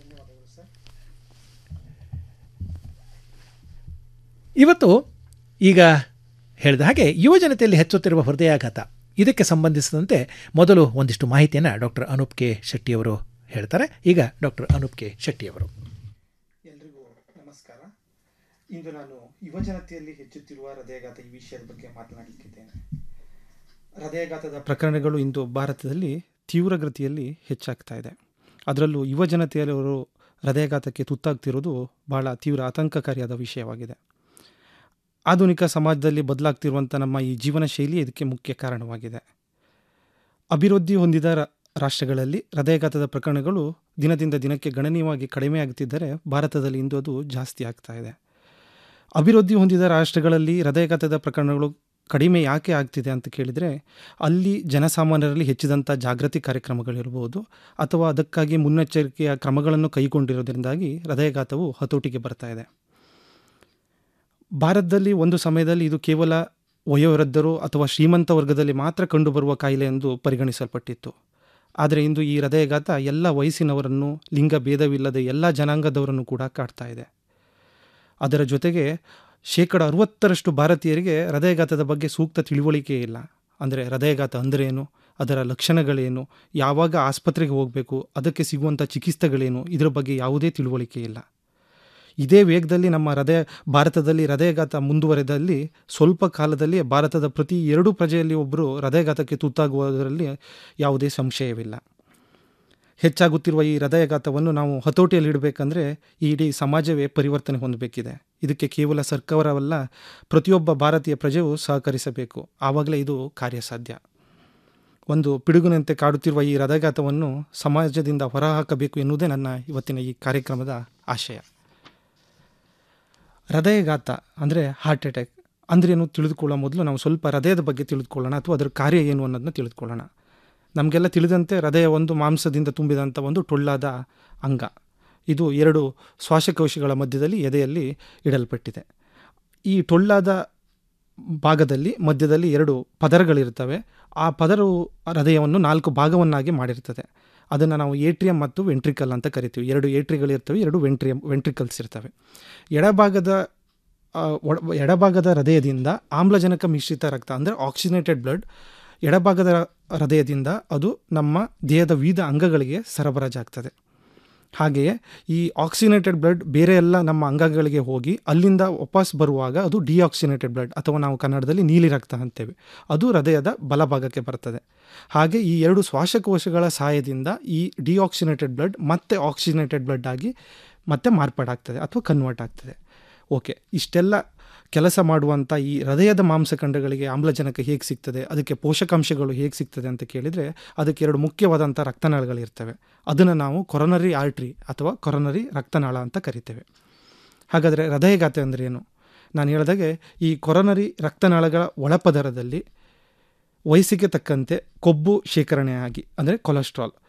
X: ಇವತ್ತು ಈಗ ಹೇಳಿದ ಹಾಗೆ ಯುವ ಜನತೆಯಲ್ಲಿ ಹೆಚ್ಚುತ್ತಿರುವ ಹೃದಯಾಘಾತ ಇದಕ್ಕೆ ಸಂಬಂಧಿಸಿದಂತೆ ಮೊದಲು ಒಂದಿಷ್ಟು ಮಾಹಿತಿಯನ್ನು ಡಾಕ್ಟರ್ ಅನೂಪ್ ಕೆ ಶೆಟ್ಟಿಯವರು ಹೇಳ್ತಾರೆ ಈಗ ಡಾಕ್ಟರ್ ಅನೂಪ್ ಕೆ ಶೆಟ್ಟಿಯವರು
B: ಎಲ್ರಿಗೂ ನಮಸ್ಕಾರ ಇಂದು ನಾನು ಯುವಜನತೆಯಲ್ಲಿ ಹೆಚ್ಚುತ್ತಿರುವ ಹೃದಯಾಘಾತ ಈ ವಿಷಯದ ಬಗ್ಗೆ ಮಾತನಾಡಲಿಕ್ಕಿದ್ದೇನೆ ಹೃದಯಾಘಾತದ ಪ್ರಕರಣಗಳು ಇಂದು ಭಾರತದಲ್ಲಿ ತೀವ್ರಗತಿಯಲ್ಲಿ ಹೆಚ್ಚಾಗ್ತಾ ಇದೆ ಅದರಲ್ಲೂ ಯುವಜನತೆಯವರು ಹೃದಯಾಘಾತಕ್ಕೆ ತುತ್ತಾಗ್ತಿರೋದು ಬಹಳ ತೀವ್ರ ಆತಂಕಕಾರಿಯಾದ ವಿಷಯವಾಗಿದೆ ಆಧುನಿಕ ಸಮಾಜದಲ್ಲಿ ಬದಲಾಗ್ತಿರುವಂಥ ನಮ್ಮ ಈ ಜೀವನ ಶೈಲಿ ಇದಕ್ಕೆ ಮುಖ್ಯ ಕಾರಣವಾಗಿದೆ ಅಭಿವೃದ್ಧಿ ಹೊಂದಿದ ರ- ರಾಷ್ಟ್ರಗಳಲ್ಲಿ ಹೃದಯಾಘಾತದ ಪ್ರಕರಣಗಳು ದಿನದಿಂದ ದಿನಕ್ಕೆ ಗಣನೀಯವಾಗಿ ಕಡಿಮೆ ಆಗುತ್ತಿದ್ದರೆ ಭಾರತದಲ್ಲಿ ಇಂದು ಅದು ಜಾಸ್ತಿ ಆಗ್ತಾ ಇದೆ ಅಭಿವೃದ್ಧಿ ಹೊಂದಿದ ರಾಷ್ಟ್ರಗಳಲ್ಲಿ ಹೃದಯಾಘಾತದ ಪ್ರಕರಣಗಳು ಕಡಿಮೆ ಯಾಕೆ ಆಗ್ತಿದೆ ಅಂತ ಕೇಳಿದರೆ ಅಲ್ಲಿ ಜನಸಾಮಾನ್ಯರಲ್ಲಿ ಹೆಚ್ಚಿದಂಥ ಜಾಗೃತಿ ಕಾರ್ಯಕ್ರಮಗಳಿರ್ಬೋದು ಅಥವಾ ಅದಕ್ಕಾಗಿ ಮುನ್ನೆಚ್ಚರಿಕೆಯ ಕ್ರಮಗಳನ್ನು ಕೈಗೊಂಡಿರೋದ್ರಿಂದಾಗಿ ಹೃದಯಾಘಾತವು ಹತೋಟಿಗೆ ಬರ್ತಾ ಇದೆ ಭಾರತದಲ್ಲಿ ಒಂದು ಸಮಯದಲ್ಲಿ ಇದು ಕೇವಲ ವಯೋವೃದ್ಧರು ಅಥವಾ ಶ್ರೀಮಂತ ವರ್ಗದಲ್ಲಿ ಮಾತ್ರ ಕಂಡುಬರುವ ಕಾಯಿಲೆ ಎಂದು ಪರಿಗಣಿಸಲ್ಪಟ್ಟಿತ್ತು ಆದರೆ ಇಂದು ಈ ಹೃದಯಾಘಾತ ಎಲ್ಲ ವಯಸ್ಸಿನವರನ್ನು ಲಿಂಗ ಭೇದವಿಲ್ಲದೆ ಎಲ್ಲ ಜನಾಂಗದವರನ್ನು ಕೂಡ ಕಾಡ್ತಾ ಇದೆ ಅದರ ಜೊತೆಗೆ ಶೇಕಡ ಅರುವತ್ತರಷ್ಟು ಭಾರತೀಯರಿಗೆ ಹೃದಯಾಘಾತದ ಬಗ್ಗೆ ಸೂಕ್ತ ತಿಳುವಳಿಕೆ ಇಲ್ಲ ಅಂದರೆ ಹೃದಯಾಘಾತ ಅಂದರೆ ಏನು ಅದರ ಲಕ್ಷಣಗಳೇನು ಯಾವಾಗ ಆಸ್ಪತ್ರೆಗೆ ಹೋಗಬೇಕು ಅದಕ್ಕೆ ಸಿಗುವಂಥ ಚಿಕಿತ್ಸೆಗಳೇನು ಇದರ ಬಗ್ಗೆ ಯಾವುದೇ ತಿಳುವಳಿಕೆ ಇಲ್ಲ ಇದೇ ವೇಗದಲ್ಲಿ ನಮ್ಮ ಹೃದಯ ಭಾರತದಲ್ಲಿ ಹೃದಯಾಘಾತ ಮುಂದುವರೆದಲ್ಲಿ ಸ್ವಲ್ಪ ಕಾಲದಲ್ಲಿ ಭಾರತದ ಪ್ರತಿ ಎರಡು ಪ್ರಜೆಯಲ್ಲಿ ಒಬ್ಬರು ಹೃದಯಾಘಾತಕ್ಕೆ ತುತ್ತಾಗುವುದರಲ್ಲಿ ಯಾವುದೇ ಸಂಶಯವಿಲ್ಲ ಹೆಚ್ಚಾಗುತ್ತಿರುವ ಈ ಹೃದಯಾಘಾತವನ್ನು ನಾವು ಹತೋಟಿಯಲ್ಲಿಡಬೇಕಂದ್ರೆ ಈ ಇಡೀ ಸಮಾಜವೇ ಪರಿವರ್ತನೆ ಹೊಂದಬೇಕಿದೆ ಇದಕ್ಕೆ ಕೇವಲ ಸರ್ಕಾರವಲ್ಲ ಪ್ರತಿಯೊಬ್ಬ ಭಾರತೀಯ ಪ್ರಜೆಯೂ ಸಹಕರಿಸಬೇಕು ಆವಾಗಲೇ ಇದು ಕಾರ್ಯಸಾಧ್ಯ ಒಂದು ಪಿಡುಗಿನಂತೆ ಕಾಡುತ್ತಿರುವ ಈ ಹೃದಯಾಘಾತವನ್ನು ಸಮಾಜದಿಂದ ಹೊರಹಾಕಬೇಕು ಎನ್ನುವುದೇ ನನ್ನ ಇವತ್ತಿನ ಈ ಕಾರ್ಯಕ್ರಮದ ಆಶಯ ಹೃದಯಾಘಾತ ಅಂದರೆ ಹಾರ್ಟ್ ಅಟ್ಯಾಕ್ ಅಂದ್ರೇನು ತಿಳಿದುಕೊಳ್ಳೋ ಮೊದಲು ನಾವು ಸ್ವಲ್ಪ ಹೃದಯದ ಬಗ್ಗೆ ತಿಳಿದುಕೊಳ್ಳೋಣ ಅಥವಾ ಅದರ ಕಾರ್ಯ ಏನು ಅನ್ನೋದನ್ನ ತಿಳಿದುಕೊಳ್ಳೋಣ ನಮಗೆಲ್ಲ ತಿಳಿದಂತೆ ಹೃದಯ ಒಂದು ಮಾಂಸದಿಂದ ತುಂಬಿದಂಥ ಒಂದು ಟೊಳ್ಳಾದ ಅಂಗ ಇದು ಎರಡು ಶ್ವಾಸಕೋಶಗಳ ಮಧ್ಯದಲ್ಲಿ ಎದೆಯಲ್ಲಿ ಇಡಲ್ಪಟ್ಟಿದೆ ಈ ಟೊಳ್ಳಾದ ಭಾಗದಲ್ಲಿ ಮಧ್ಯದಲ್ಲಿ ಎರಡು ಪದರಗಳಿರ್ತವೆ ಆ ಪದರವು ಹೃದಯವನ್ನು ನಾಲ್ಕು ಭಾಗವನ್ನಾಗಿ ಮಾಡಿರ್ತದೆ ಅದನ್ನು ನಾವು ಏಟ್ರಿಯಂ ಮತ್ತು ವೆಂಟ್ರಿಕಲ್ ಅಂತ ಕರಿತೀವಿ ಎರಡು ಏಟ್ರಿಗಳಿರ್ತವೆ ಎರಡು ವೆಂಟ್ರಿಯಂ ವೆಂಟ್ರಿಕಲ್ಸ್ ಇರ್ತವೆ ಎಡಭಾಗದ ಆ, ಒಡ- ಎಡಭಾಗದ ಹೃದಯದಿಂದ ಆಮ್ಲಜನಕ ಮಿಶ್ರಿತ ರಕ್ತ ಅಂದರೆ ಆಕ್ಸಿನೇಟೆಡ್ ಬ್ಲಡ್ ಎಡಭಾಗದ ಹೃದಯದಿಂದ ಅದು ನಮ್ಮ ದೇಹದ ವಿವಿಧ ಅಂಗಗಳಿಗೆ ಸರಬರಾಜಾಗ್ತದೆ ಹಾಗೆಯೇ ಈ ಆಕ್ಸಿನೇಟೆಡ್ ಬ್ಲಡ್ ಬೇರೆ ಎಲ್ಲ ನಮ್ಮ ಅಂಗಗಳಿಗೆ ಹೋಗಿ ಅಲ್ಲಿಂದ ವಾಪಸ್ ಬರುವಾಗ ಅದು ಡಿಆಕ್ಸಿನೇಟೆಡ್ ಬ್ಲಡ್ ಅಥವಾ ನಾವು ಕನ್ನಡದಲ್ಲಿ ನೀಲಿ ರಕ್ತ ಅಂತೇವೆ ಅದು ಹೃದಯದ ಬಲಭಾಗಕ್ಕೆ ಬರ್ತದೆ ಹಾಗೆ ಈ ಎರಡು ಶ್ವಾಸಕೋಶಗಳ ಸಹಾಯದಿಂದ ಈ ಡಿಆಕ್ಸಿನೇಟೆಡ್ ಬ್ಲಡ್ ಮತ್ತೆ ಆಕ್ಸಿನೇಟೆಡ್ ಬ್ಲಡ್ ಆಗಿ ಮತ್ತೆ ಮಾರ್ಪಾಡಾಗ್ತದೆ ಅಥವಾ ಕನ್ವರ್ಟ್ ಆಗ್ತದೆ ಓಕೆ ಇಷ್ಟೆಲ್ಲ ಕೆಲಸ ಮಾಡುವಂಥ ಈ ಹೃದಯದ ಮಾಂಸಖಂಡಗಳಿಗೆ ಆಮ್ಲಜನಕ ಹೇಗೆ ಸಿಗ್ತದೆ ಅದಕ್ಕೆ ಪೋಷಕಾಂಶಗಳು ಹೇಗೆ ಸಿಗ್ತದೆ ಅಂತ ಕೇಳಿದರೆ ಅದಕ್ಕೆ ಎರಡು ಮುಖ್ಯವಾದಂಥ ರಕ್ತನಾಳಗಳಿರ್ತವೆ ಅದನ್ನು ನಾವು ಕೊರನರಿ ಆರ್ಟ್ರಿ ಅಥವಾ ಕೊರನರಿ ರಕ್ತನಾಳ ಅಂತ ಕರಿತೇವೆ ಹಾಗಾದರೆ ಹೃದಯಗಾತೆ ಅಂದರೆ ಏನು ನಾನು ಹೇಳಿದಾಗೆ ಈ ಕೊರನರಿ ರಕ್ತನಾಳಗಳ ಒಳಪದರದಲ್ಲಿ ವಯಸ್ಸಿಗೆ ತಕ್ಕಂತೆ ಕೊಬ್ಬು ಶೇಖರಣೆಯಾಗಿ ಅಂದರೆ ಕೊಲೆಸ್ಟ್ರಾಲ್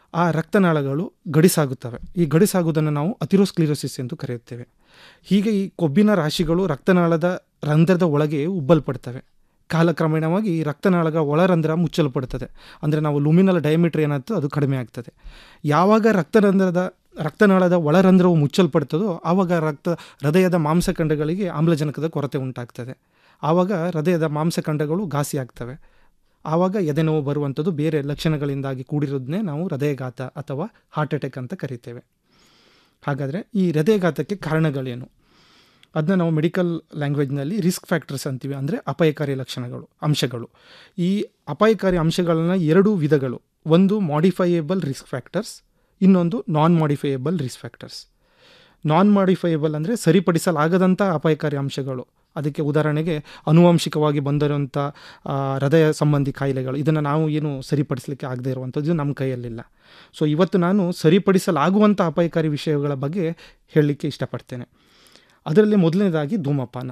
B: ಆ ರಕ್ತನಾಳಗಳು ಗಡಿಸಾಗುತ್ತವೆ ಈ ಗಡಿಸಾಗುವುದನ್ನು ನಾವು ಅತಿರೋಸ್ಕ್ಲಿರೋಸಿಸ್ ಎಂದು ಕರೆಯುತ್ತೇವೆ ಹೀಗೆ ಈ ಕೊಬ್ಬಿನ ರಾಶಿಗಳು ರಕ್ತನಾಳದ ರಂಧ್ರದ ಒಳಗೆ ಉಬ್ಬಲ್ಪಡ್ತವೆ ಕಾಲಕ್ರಮೇಣವಾಗಿ ಈ ರಕ್ತನಾಳದ ಒಳರಂಧ್ರ ಮುಚ್ಚಲ್ಪಡುತ್ತದೆ ಅಂದರೆ ನಾವು ಲುಮಿನಲ್ ಡಯಾಮೀಟರ್ ಏನಾಗ್ತದೆ ಅದು ಕಡಿಮೆ ಆಗ್ತದೆ ಯಾವಾಗ ರಕ್ತರಂಧ್ರದ ರಕ್ತನಾಳದ ಒಳರಂಧ್ರವು ಮುಚ್ಚಲ್ಪಡ್ತದೋ ಆವಾಗ ರಕ್ತ ಹೃದಯದ ಮಾಂಸಖಂಡಗಳಿಗೆ ಆಮ್ಲಜನಕದ ಕೊರತೆ ಉಂಟಾಗ್ತದೆ ಆವಾಗ ಹೃದಯದ ಮಾಂಸಖಂಡಗಳು ಘಾಸಿ ಆಗ್ತವೆ ಆವಾಗ ಎದೆನೋವು ಬರುವಂಥದ್ದು ಬೇರೆ ಲಕ್ಷಣಗಳಿಂದಾಗಿ ಕೂಡಿರೋದನ್ನೇ ನಾವು ಹೃದಯಘಾತ ಅಥವಾ ಹಾರ್ಟ್ ಅಟ್ಯಾಕ್ ಅಂತ ಕರಿತೇವೆ ಹಾಗಾದರೆ ಈ ಹೃದಯಘಾತಕ್ಕೆ ಕಾರಣಗಳೇನು ಅದನ್ನ ನಾವು ಮೆಡಿಕಲ್ ಲ್ಯಾಂಗ್ವೇಜ್ನಲ್ಲಿ ರಿಸ್ಕ್ ಫ್ಯಾಕ್ಟರ್ಸ್ ಅಂತೀವಿ ಅಂದರೆ ಅಪಾಯಕಾರಿ ಲಕ್ಷಣಗಳು ಅಂಶಗಳು ಈ ಅಪಾಯಕಾರಿ ಅಂಶಗಳನ್ನ ಎರಡು ವಿಧಗಳು ಒಂದು ಮಾಡಿಫೈಯೇಬಲ್ ರಿಸ್ಕ್ ಫ್ಯಾಕ್ಟರ್ಸ್ ಇನ್ನೊಂದು ನಾನ್ ಮಾಡಿಫೈಯೇಬಲ್ ರಿಸ್ಕ್ ಫ್ಯಾಕ್ಟರ್ಸ್ ನಾನ್ ಮಾಡಿಫೈಯೇಬಲ್ ಅಂದರೆ ಸರಿಪಡಿಸಲಾಗದಂಥ ಅಪಾಯಕಾರಿ ಅಂಶಗಳು ಅದಕ್ಕೆ ಉದಾಹರಣೆಗೆ ಅನುವಂಶಿಕವಾಗಿ ಬಂದಿರುವಂಥ ಆ, ಹೃದಯ ಸಂಬಂಧಿ ಕಾಯಿಲೆಗಳು ಇದನ್ನು ನಾವು ಏನು ಸರಿಪಡಿಸಲಿಕ್ಕೆ ಆಗದೇ ಇರುವಂಥದ್ದು ಇದು ನಮ್ಮ ಕೈಯಲ್ಲಿಲ್ಲ ಸೊ ಇವತ್ತು ನಾನು ಸರಿಪಡಿಸಲಾಗುವಂಥ ಅಪಾಯಕಾರಿ ವಿಷಯಗಳ ಬಗ್ಗೆ ಹೇಳಲಿಕ್ಕೆ ಇಷ್ಟಪಡ್ತೇನೆ ಅದರಲ್ಲಿ ಮೊದಲನೇದಾಗಿ ಧೂಮಪಾನ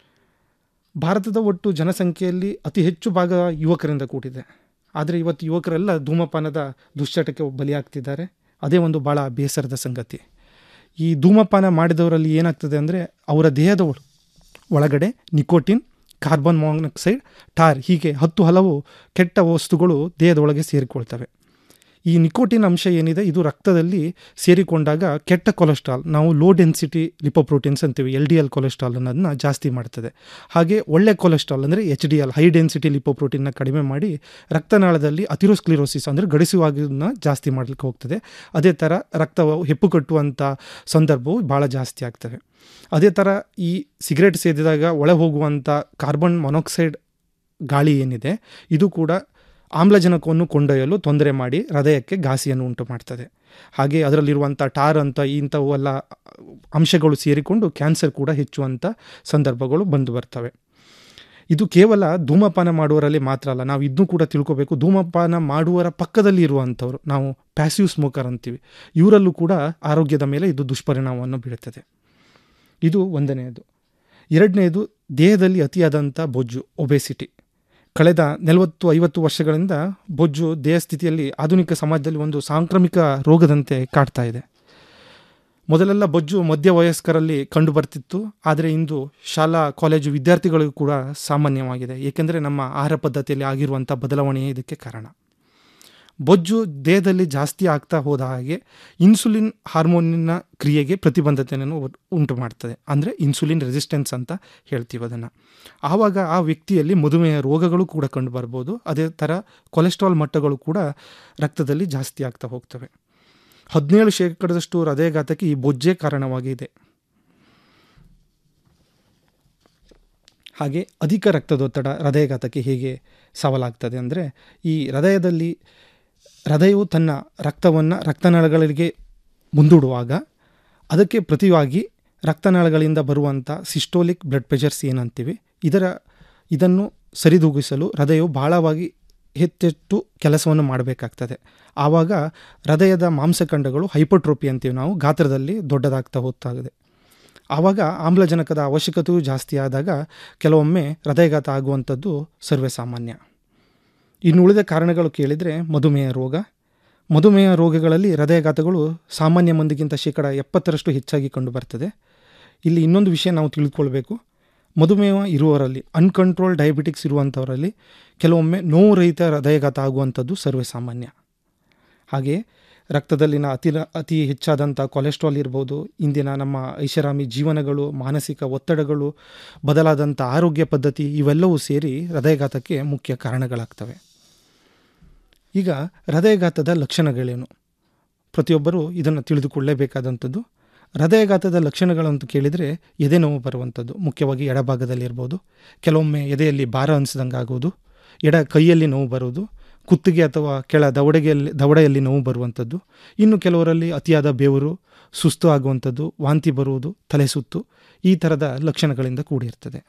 B: ಭಾರತದ ಒಟ್ಟು ಜನಸಂಖ್ಯೆಯಲ್ಲಿ ಅತಿ ಹೆಚ್ಚು ಭಾಗ ಯುವಕರಿಂದ ಕೂಡಿದೆ ಆದರೆ ಇವತ್ತು ಯುವಕರೆಲ್ಲ ಧೂಮಪಾನದ ದುಶ್ಚಟಕ್ಕೆ ಬಲಿಯಾಗ್ತಿದ್ದಾರೆ ಅದೇ ಒಂದು ಭಾಳ ಬೇಸರದ ಸಂಗತಿ ಈ ಧೂಮಪಾನ ಮಾಡಿದವರಲ್ಲಿ ಏನಾಗ್ತದೆ ಅಂದರೆ ಅವರ ದೇಹದ ಒಳ- ಒಳಗಡೆ ನಿಕೋಟಿನ್ ಕಾರ್ಬನ್ ಮಾನಾಕ್ಸೈಡ್ ಟಾರ್ ಹೀಗೆ ಹತ್ತು ಹಲವು ಕೆಟ್ಟ ವಸ್ತುಗಳು ದೇಹದೊಳಗೆ ಸೇರಿಕೊಳ್ತವೆ ಈ ನಿಕೋಟಿನ್ ಅಂಶ ಏನಿದೆ ಇದು ರಕ್ತದಲ್ಲಿ ಸೇರಿಕೊಂಡಾಗ ಕೆಟ್ಟ ಕೊಲೆಸ್ಟ್ರಾಲ್ ನಾವು ಲೋ ಡೆನ್ಸಿಟಿ ಲಿಪೋಪ್ರೋಟೀನ್ಸ್ ಅಂತೀವಿ ಎಲ್ ಡಿ ಎಲ್ ಕೊಲೆಸ್ಟ್ರಾಲ್ ಅನ್ನೋದನ್ನ ಜಾಸ್ತಿ ಮಾಡ್ತದೆ ಹಾಗೆ ಒಳ್ಳೆ ಕೊಲೆಸ್ಟ್ರಾಲ್ ಅಂದರೆ H D L high density ಲಿಪೋಪ್ರೋಟೀನ್ನ ಕಡಿಮೆ ಮಾಡಿ ರಕ್ತನಾಳದಲ್ಲಿ ಅತಿರೋಸ್ಕ್ಲಿರೋಸಿಸ್ ಅಂದರೆ ಗಡಿಸುವಾಗೋದನ್ನ ಜಾಸ್ತಿ ಮಾಡಲಿಕ್ಕೆ ಹೋಗ್ತದೆ ಅದೇ ಥರ ರಕ್ತ ಹೆಪ್ಪು ಕಟ್ಟುವಂಥ ಸಂದರ್ಭವು ಭಾಳ ಜಾಸ್ತಿ ಆಗ್ತವೆ ಅದೇ ಥರ ಈ ಸಿಗರೇಟ್ ಸೇದಿದಾಗ ಒಳ ಹೋಗುವಂಥ ಕಾರ್ಬನ್ ಮೊನಾಕ್ಸೈಡ್ ಗಾಳಿ ಏನಿದೆ ಇದು ಕೂಡ ಆಮ್ಲಜನಕವನ್ನು ಕೊಂಡೊಯ್ಯಲು ತೊಂದರೆ ಮಾಡಿ ಹೃದಯಕ್ಕೆ ಘಾಸಿಯನ್ನು ಉಂಟು ಮಾಡ್ತದೆ ಹಾಗೆ ಅದರಲ್ಲಿರುವಂಥ ಟಾರ್ ಅಂತ ಇಂಥವೆಲ್ಲ ಅಂಶಗಳು ಸೇರಿಕೊಂಡು ಕ್ಯಾನ್ಸರ್ ಕೂಡ ಹೆಚ್ಚುವಂಥ ಸಂದರ್ಭಗಳು ಬಂದು ಬರ್ತವೆ ಇದು ಕೇವಲ ಧೂಮಪಾನ ಮಾಡುವವರಲ್ಲಿ ಮಾತ್ರ ಅಲ್ಲ ನಾವು ಇದನ್ನು ಕೂಡ ತಿಳ್ಕೋಬೇಕು ಧೂಮಪಾನ ಮಾಡುವವರ ಪಕ್ಕದಲ್ಲಿ ಇರುವಂಥವ್ರು ನಾವು ಪ್ಯಾಸಿವ್ ಸ್ಮೋಕರ್ ಅಂತೀವಿ ಇವರಲ್ಲೂ ಕೂಡ ಆರೋಗ್ಯದ ಮೇಲೆ ಇದು ದುಷ್ಪರಿಣಾಮವನ್ನು ಬೀಳುತ್ತದೆ ಇದು ಒಂದನೆಯದು ಎರಡನೆಯದು ದೇಹದಲ್ಲಿ ಅತಿಯಾದಂಥ ಬೊಜ್ಜು ಒಬೆಸಿಟಿ ಕಳೆದ ನಲವತ್ತು ಐವತ್ತು ವರ್ಷಗಳಿಂದ ಬೊಜ್ಜು ದೇಹ ಸ್ಥಿತಿಯಲ್ಲಿ ಆಧುನಿಕ ಸಮಾಜದಲ್ಲಿ ಒಂದು ಸಾಂಕ್ರಾಮಿಕ ರೋಗದಂತೆ ಕಾಡ್ತಾ ಇದೆ ಮೊದಲೆಲ್ಲ ಬೊಜ್ಜು ಮಧ್ಯ ವಯಸ್ಕರಲ್ಲಿ ಕಂಡು ಬರ್ತಿತ್ತು ಆದರೆ ಇಂದು ಶಾಲಾ ಕಾಲೇಜು ವಿದ್ಯಾರ್ಥಿಗಳಿಗೂ ಕೂಡ ಸಾಮಾನ್ಯವಾಗಿದೆ ಏಕೆಂದರೆ ನಮ್ಮ ಆಹಾರ ಪದ್ಧತಿಯಲ್ಲಿ ಆಗಿರುವಂಥ ಬದಲಾವಣೆಯೇ ಇದಕ್ಕೆ ಕಾರಣ ಬೊಜ್ಜು ದೇಹದಲ್ಲಿ ಜಾಸ್ತಿ ಆಗ್ತಾ ಹೋದ ಹಾಗೆ ಇನ್ಸುಲಿನ್ ಹಾರ್ಮೋನಿನ ಕ್ರಿಯೆಗೆ ಪ್ರತಿಬಂಧತೆಯನ್ನು ಉಂಟು ಮಾಡ್ತದೆ ಅಂದರೆ ಇನ್ಸುಲಿನ್ ರೆಸಿಸ್ಟೆನ್ಸ್ ಅಂತ ಹೇಳ್ತೀವಿ ಅದನ್ನು ಆವಾಗ ಆ ವ್ಯಕ್ತಿಯಲ್ಲಿ ಮಧುಮೇಹ ರೋಗಗಳು ಕೂಡ ಕಂಡು ಬರ್ಬೋದು ಅದೇ ಥರ ಕೊಲೆಸ್ಟ್ರಾಲ್ ಮಟ್ಟಗಳು ಕೂಡ ರಕ್ತದಲ್ಲಿ ಜಾಸ್ತಿ ಆಗ್ತಾ ಹೋಗ್ತವೆ ಹದಿನೇಳು ಶೇಕಡದಷ್ಟು ಹೃದಯಘಾತಕ್ಕೆ ಈ ಬೊಜ್ಜೇ ಕಾರಣವಾಗಿದೆ ಹಾಗೆ ಅಧಿಕ ರಕ್ತದೊತ್ತಡ ಹೃದಯಘಾತಕ್ಕೆ ಹೇಗೆ ಸವಾಲಾಗ್ತದೆ ಅಂದರೆ ಈ ಹೃದಯದಲ್ಲಿ ಹೃದಯವು ತನ್ನ ರಕ್ತವನ್ನು ರಕ್ತನಾಳಗಳಿಗೆ ಮುಂದೂಡುವಾಗ ಅದಕ್ಕೆ ಪ್ರತಿಯಾಗಿ ರಕ್ತನಾಳಗಳಿಂದ ಬರುವಂಥ ಸಿಸ್ಟೋಲಿಕ್ ಬ್ಲಡ್ ಪ್ರೆಷರ್ಸ್ ಏನಂತೀವಿ ಇದರ ಇದನ್ನು ಸರಿದೂಗಿಸಲು ಹೃದಯವು ಬಹಳವಾಗಿ ಹೆಚ್ಚೆಚ್ಚು ಕೆಲಸವನ್ನು ಮಾಡಬೇಕಾಗ್ತದೆ ಆವಾಗ ಹೃದಯದ ಮಾಂಸಖಂಡಗಳು ಹೈಪೋಟ್ರೋಪಿ ಅಂತೀವಿ ನಾವು ಗಾತ್ರದಲ್ಲಿ ದೊಡ್ಡದಾಗ್ತಾ ಹೋಗ್ತಾ ಇದೆ ಆವಾಗ ಆಮ್ಲಜನಕದ ಅವಶ್ಯಕತೆಯೂ ಜಾಸ್ತಿ ಆದಾಗ ಕೆಲವೊಮ್ಮೆ ಹೃದಯಘಾತ ಆಗುವಂಥದ್ದು ಸರ್ವೇ ಸಾಮಾನ್ಯ ಇನ್ನು ಉಳಿದ ಕಾರಣಗಳು ಕೇಳಿದರೆ ಮಧುಮೇಹ ರೋಗ ಮಧುಮೇಹ ರೋಗಗಳಲ್ಲಿ ಹೃದಯಘಾತಗಳು ಸಾಮಾನ್ಯ ಮಂದಿಗಿಂತ ಶೇಕಡ ಎಪ್ಪತ್ತರಷ್ಟು ಹೆಚ್ಚಾಗಿ ಕಂಡುಬರ್ತದೆ ಇಲ್ಲಿ ಇನ್ನೊಂದು ವಿಷಯ ನಾವು ತಿಳಿದುಕೊಳ್ಬೇಕು ಮಧುಮೇಹ ಇರುವವರಲ್ಲಿ ಅನ್ಕಂಟ್ರೋಲ್ ಡಯಾಬಿಟಿಕ್ಸ್ ಇರುವಂಥವರಲ್ಲಿ ಕೆಲವೊಮ್ಮೆ ನೋವು ರಹಿತ ಹೃದಯಘಾತ ಆಗುವಂಥದ್ದು ಸರ್ವೇ ಸಾಮಾನ್ಯ ಹಾಗೆಯೇ ರಕ್ತದಲ್ಲಿನ ಅತಿ ಅತಿ ಹೆಚ್ಚಾದಂಥ ಕೊಲೆಸ್ಟ್ರಾಲ್ ಇರ್ಬೋದು ಇಂದಿನ ನಮ್ಮ ಐಷಾರಾಮಿ ಜೀವನಗಳು ಮಾನಸಿಕ ಒತ್ತಡಗಳು ಬದಲಾದಂಥ ಆರೋಗ್ಯ ಪದ್ಧತಿ ಇವೆಲ್ಲವೂ ಸೇರಿ ಹೃದಯಘಾತಕ್ಕೆ ಮುಖ್ಯ ಕಾರಣಗಳಾಗ್ತವೆ ಈಗ ಹೃದಯಘಾತದ ಲಕ್ಷಣಗಳೇನು ಪ್ರತಿಯೊಬ್ಬರೂ ಇದನ್ನು ತಿಳಿದುಕೊಳ್ಳಲೇಬೇಕಾದಂಥದ್ದು ಹೃದಯಘಾತದ ಲಕ್ಷಣಗಳಂತ ಕೇಳಿದರೆ ಎದೆ ನೋವು ಬರುವಂಥದ್ದು ಮುಖ್ಯವಾಗಿ ಎಡಭಾಗದಲ್ಲಿರ್ಬೋದು ಕೆಲವೊಮ್ಮೆ ಎದೆಯಲ್ಲಿ ಭಾರ ಅನಿಸಿದಂಗೆ ಆಗೋದು ಎಡ ಕೈಯಲ್ಲಿ ನೋವು ಬರೋದು ಕುತ್ತಿಗೆ ಅಥವಾ ಕೆಳ ದವಡೆಗೆಯಲ್ಲಿ ದವಡೆಯಲ್ಲಿ ನೋವು ಬರುವಂಥದ್ದು ಇನ್ನು ಕೆಲವರಲ್ಲಿ ಅತಿಯಾದ ಬೆವರು ಸುಸ್ತು ಆಗುವಂಥದ್ದು ವಾಂತಿ ಬರುವುದು ತಲೆ ಸುತ್ತು ಈ ಥರದ ಲಕ್ಷಣಗಳಿಂದ ಕೂಡಿರ್ತದೆ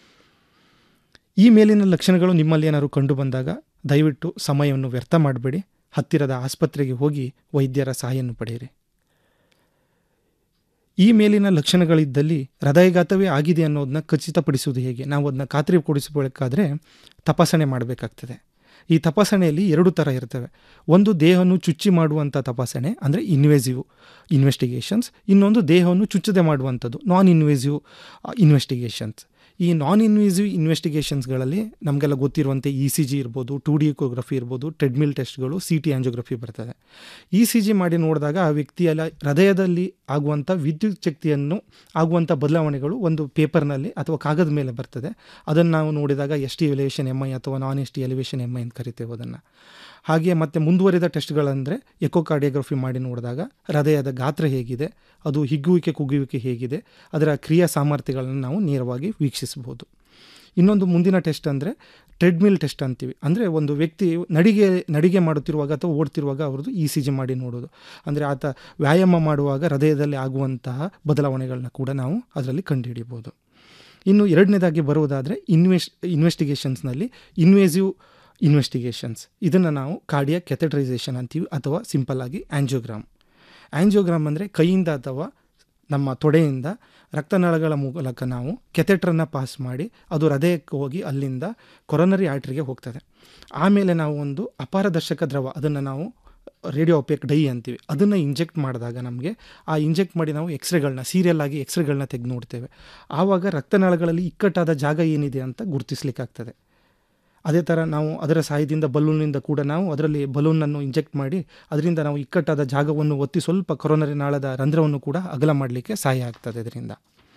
B: ಈ ಮೇಲಿನ ಲಕ್ಷಣಗಳು ನಿಮ್ಮಲ್ಲಿ ಏನಾದ್ರು ಕಂಡು ಬಂದಾಗ ದಯವಿಟ್ಟು ಸಮಯವನ್ನು ವ್ಯರ್ಥ ಮಾಡಬೇಡಿ ಹತ್ತಿರದ ಆಸ್ಪತ್ರೆಗೆ ಹೋಗಿ ವೈದ್ಯರ ಸಹಾಯನ್ನು ಪಡೆಯಿರಿ ಈ ಮೇಲಿನ ಲಕ್ಷಣಗಳಿದ್ದಲ್ಲಿ ಹೃದಯಘಾತವೇ ಆಗಿದೆ ಅನ್ನೋದನ್ನ ಖಚಿತಪಡಿಸುವುದು ಹೇಗೆ ನಾವು ಅದನ್ನ ಖಾತ್ರಿ ಕೊಡಿಸಬೇಕಾದ್ರೆ ತಪಾಸಣೆ ಮಾಡಬೇಕಾಗ್ತದೆ ಈ ತಪಾಸಣೆಯಲ್ಲಿ ಎರಡು ಥರ ಇರ್ತವೆ ಒಂದು ದೇಹವನ್ನು ಚುಚ್ಚಿ ಮಾಡುವಂಥ ತಪಾಸಣೆ ಅಂದರೆ ಇನ್ವೇಸಿವ್ ಇನ್ವೆಸ್ಟಿಗೇಷನ್ಸ್ ಇನ್ನೊಂದು ದೇಹವನ್ನು ಚುಚ್ಚದೆ ಮಾಡುವಂಥದ್ದು ನಾನ್ ಇನ್ವೇಸಿವ್ ಇನ್ವೆಸ್ಟಿಗೇಷನ್ಸ್ ಈ ನಾನ್ ಇನ್ವೇಸಿವ್ ಇನ್ವೆಸ್ಟಿಗೇಷನ್ಸ್ಗಳಲ್ಲಿ ನಮಗೆಲ್ಲ ಗೊತ್ತಿರುವಂತೆ ಇ ಸಿ ಜಿ ಇರ್ಬೋದು ಟು ಡಿ ಇಕೋಗ್ರಫಿ ಇರ್ಬೋದು ಟ್ರೆಡ್ಮಿಲ್ ಟೆಸ್ಟ್ಗಳು ಸಿ ಟಿ ಆಂಜಿಯೋಗ್ರಫಿ ಬರ್ತದೆ ಇ ಸಿ ಜಿ ಮಾಡಿ ನೋಡಿದಾಗ ಆ ವ್ಯಕ್ತಿಯ ಹೃದಯದಲ್ಲಿ ಆಗುವಂಥ ವಿದ್ಯುತ್ ಶಕ್ತಿಯನ್ನು ಆಗುವಂಥ ಬದಲಾವಣೆಗಳು ಒಂದು ಪೇಪರ್ನಲ್ಲಿ ಅಥವಾ ಕಾಗದ ಮೇಲೆ ಬರ್ತದೆ ಅದನ್ನು ನಾವು ನೋಡಿದಾಗ S T elevation M I ಅಥವಾ non S T elevation M I ಅಂತ ಕರಿತೇವೆ ಅದನ್ನು ಹಾಗೆ ಮತ್ತು ಮುಂದುವರಿದ ಟೆಸ್ಟ್ಗಳಂದರೆ ಎಕೋಕಾರ್ಡಿಯೋಗ್ರಫಿ ಮಾಡಿ ನೋಡಿದಾಗ ಹೃದಯದ ಗಾತ್ರ ಹೇಗಿದೆ ಅದು ಹಿಗ್ಗುವಿಕೆ ಕುಗ್ಗುವಿಕೆ ಹೇಗಿದೆ ಅದರ ಕ್ರಿಯಾ ಸಾಮರ್ಥ್ಯಗಳನ್ನು ನಾವು ನೇರವಾಗಿ ವೀಕ್ಷಿಸಬಹುದು ಇನ್ನೊಂದು ಮುಂದಿನ ಟೆಸ್ಟ್ ಅಂದರೆ ಟ್ರೆಡ್ಮಿಲ್ ಟೆಸ್ಟ್ ಅಂತೀವಿ ಅಂದರೆ ಒಂದು ವ್ಯಕ್ತಿ ನಡಿಗೆ ನಡಿಗೆ ಮಾಡುತ್ತಿರುವಾಗ ಅಥವಾ ಓಡ್ತಿರುವಾಗ ಅವ್ರದ್ದು ಇ ಸಿ ಜಿ ಮಾಡಿ ನೋಡೋದು ಅಂದರೆ ಆತ ವ್ಯಾಯಾಮ ಮಾಡುವಾಗ ಹೃದಯದಲ್ಲಿ ಆಗುವಂತಹ ಬದಲಾವಣೆಗಳನ್ನ ಕೂಡ ನಾವು ಅದರಲ್ಲಿ ಕಂಡುಹಿಡಿಯಬಹುದು ಇನ್ನು ಎರಡನೇದಾಗಿ ಬರುವುದಾದರೆ ಇನ್ವೆಸ್ಟ್ ಇನ್ವೆಸ್ಟಿಗೇಷನ್ಸ್ನಲ್ಲಿ ಇನ್ವೇಸಿವ್ ಇನ್ವೆಸ್ಟಿಗೇಷನ್ಸ್ ಇದನ್ನು ನಾವು ಕಾರ್ಡಿಯಾ ಕೆಥೆಟ್ರೈಸೇಷನ್ ಅಂತೀವಿ ಅಥವಾ ಸಿಂಪಲ್ ಆಗಿ ಆ್ಯಂಜಿಯೋಗ್ರಾಮ್ ಆ್ಯಂಜಿಯೋಗ್ರಾಮ್ ಅಂದರೆ ಕೈಯಿಂದ ಅಥವಾ ನಮ್ಮ ತೊಡೆಯಿಂದ ರಕ್ತನಾಳಗಳ ಮೂಲಕ ನಾವು ಕೆಥೆಟ್ರನ್ನು ಪಾಸ್ ಮಾಡಿ ಅದು ಹೃದಯಕ್ಕೆ ಹೋಗಿ ಅಲ್ಲಿಂದ ಕೊರನರಿ ಆರ್ಟ್ರಿಗೆ ಹೋಗ್ತದೆ ಆಮೇಲೆ ನಾವು ಒಂದು ಅಪಾರದರ್ಶಕ ದ್ರವ ಅದನ್ನು ನಾವು ರೇಡಿಯೋ ಒಪೇಕ್ ಡೈ ಅಂತೀವಿ ಅದನ್ನು ಇಂಜೆಕ್ಟ್ ಮಾಡಿದಾಗ ನಮಗೆ ಆ ಇಂಜೆಕ್ಟ್ ಮಾಡಿ ನಾವು ಎಕ್ಸ್ರೇಗಳನ್ನ ಸೀರಿಯಲ್ ಆಗಿ ಎಕ್ಸ್ರೇಗಳನ್ನ ತೆಗೆದು ನೋಡ್ತೇವೆ ಆವಾಗ ರಕ್ತನಾಳಗಳಲ್ಲಿ ಇಕ್ಕಟ್ಟಾದ ಜಾಗ ಏನಿದೆ ಅಂತ ಗುರುತಿಸ್ಲಿಕ್ಕಾಗ್ತದೆ ಅದೇ ಥರ ನಾವು ಅದರ ಸಹಾಯದಿಂದ ಬಲೂನಿಂದ ಕೂಡ ನಾವು ಅದರಲ್ಲಿ ಬಲೂನನ್ನು ಇಂಜೆಕ್ಟ್ ಮಾಡಿ ಅದರಿಂದ ನಾವು ಇಕ್ಕಟ್ಟಾದ ಜಾಗವನ್ನು ಒತ್ತಿ ಸ್ವಲ್ಪ ಕೊರೋನರಿ ನಾಳದ ರಂಧ್ರವನ್ನು ಕೂಡ ಅಗಲ ಮಾಡಲಿಕ್ಕೆ ಸಹಾಯ ಆಗ್ತದೆ ಇದರಿಂದ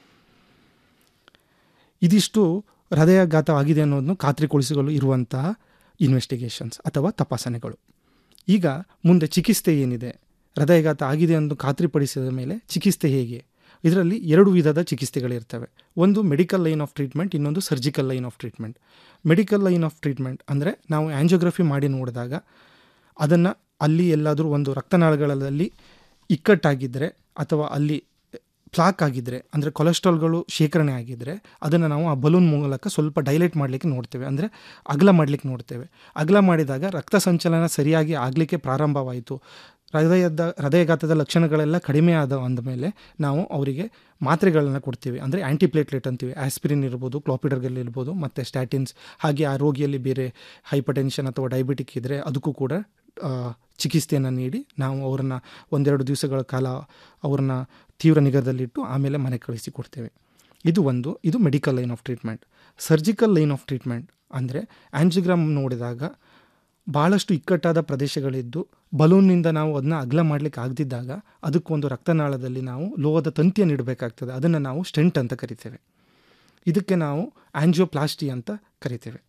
B: ಇದಿಷ್ಟು ಹೃದಯಾಘಾತ ಆಗಿದೆ ಅನ್ನೋದನ್ನು ಖಾತ್ರಿಗೊಳಿಸಲು ಇರುವಂತಹ ಇನ್ವೆಸ್ಟಿಗೇಷನ್ಸ್ ಅಥವಾ ತಪಾಸಣೆಗಳು ಈಗ ಮುಂದೆ ಚಿಕಿತ್ಸೆ ಏನಿದೆ ಹೃದಯಾಘಾತ ಆಗಿದೆ ಎಂದು ಖಾತ್ರಿಪಡಿಸಿದ ಮೇಲೆ ಚಿಕಿತ್ಸೆ ಹೇಗೆ ಇದರಲ್ಲಿ ಎರಡು ವಿಧದ ಚಿಕಿತ್ಸೆಗಳಿರ್ತವೆ ಒಂದು ಮೆಡಿಕಲ್ ಲೈನ್ ಆಫ್ ಟ್ರೀಟ್ಮೆಂಟ್ ಇನ್ನೊಂದು surgical line of treatment medical line of treatment ಅಂದರೆ ನಾವು ಆ್ಯಂಜಿಯೋಗ್ರಫಿ ಮಾಡಿ ನೋಡಿದಾಗ ಅದನ್ನು ಅಲ್ಲಿ ಎಲ್ಲಾದರೂ ಒಂದು ರಕ್ತನಾಳಗಳಲ್ಲಿ ಇಕ್ಕಟ್ಟಾಗಿದ್ದರೆ ಅಥವಾ ಅಲ್ಲಿ ಪ್ಲಾಕ್ ಆಗಿದ್ದರೆ ಅಂದರೆ ಕೊಲೆಸ್ಟ್ರಾಲ್ಗಳು ಶೇಖರಣೆ ಆಗಿದ್ದರೆ ಅದನ್ನು ನಾವು ಆ ಬಲೂನ್ ಮೂಲಕ ಸ್ವಲ್ಪ ಡೈಲೇಟ್ ಮಾಡಲಿಕ್ಕೆ ನೋಡ್ತೇವೆ ಅಂದರೆ ಅಗಲ ಮಾಡಲಿಕ್ಕೆ ನೋಡ್ತೇವೆ ಅಗಲ ಮಾಡಿದಾಗ ರಕ್ತ ಸಂಚಲನ ಸರಿಯಾಗಿ ಆಗಲಿಕ್ಕೆ ಪ್ರಾರಂಭವಾಯಿತು ಹೃದಯದ ಹೃದಯಘಾತದ ಲಕ್ಷಣಗಳೆಲ್ಲ ಕಡಿಮೆ ಆದ ಅಂದಮೇಲೆ ನಾವು ಅವರಿಗೆ ಮಾತ್ರೆಗಳನ್ನು ಕೊಡ್ತೀವಿ ಅಂದರೆ ಆ್ಯಂಟಿಪ್ಲೇಟ್ಲೆಟ್ ಅಂತೀವಿ ಆಸ್ಪಿರಿನ್ ಇರ್ಬೋದು ಕ್ಲಾಪಿಡರ್ಗಲ್ ಇರ್ಬೋದು ಮತ್ತು ಸ್ಟ್ಯಾಟಿನ್ಸ್ ಹಾಗೆ ಆ ರೋಗಿಯಲ್ಲಿ ಬೇರೆ ಹೈಪರ್ಟೆನ್ಷನ್ ಅಥವಾ ಡಯಾಬಿಟಿಕ್ ಇದ್ದರೆ ಅದಕ್ಕೂ ಕೂಡ ಚಿಕಿತ್ಸೆಯನ್ನು ನೀಡಿ ನಾವು ಅವರನ್ನು ಒಂದೆರಡು ದಿವಸಗಳ ಕಾಲ ಅವ್ರನ್ನ ತೀವ್ರ ನಿಗಾದಲ್ಲಿಟ್ಟು ಆಮೇಲೆ ಮನೆ ಕಳಿಸಿ ಕೊಡ್ತೇವೆ ಇದು ಒಂದು ಇದು medical line of treatment surgical line of treatment ಅಂದರೆ ಆ್ಯಂಜಿಗ್ರಾಮ್ ನೋಡಿದಾಗ ಭಾಳಷ್ಟು ಇಕ್ಕಟ್ಟಾದ ಪ್ರದೇಶಗಳಿದ್ದು ಬಲೂನ್ನಿಂದ ನಾವು ಅದನ್ನ ಅಗಲ ಮಾಡಲಿಕ್ಕೆ ಆಗದಿದ್ದಾಗ ಅದಕ್ಕೊಂದು ರಕ್ತನಾಳದಲ್ಲಿ ನಾವು ಲೋಹದ ತಂತಿಯನ್ನು ಇಡಬೇಕಾಗ್ತದೆ ಅದನ್ನು ನಾವು ಸ್ಟೆಂಟ್ ಅಂತ ಕರಿತೇವೆ ಇದಕ್ಕೆ ನಾವು ಆ್ಯಂಜಿಯೋಪ್ಲಾಸ್ಟಿ ಅಂತ ಕರಿತೇವೆ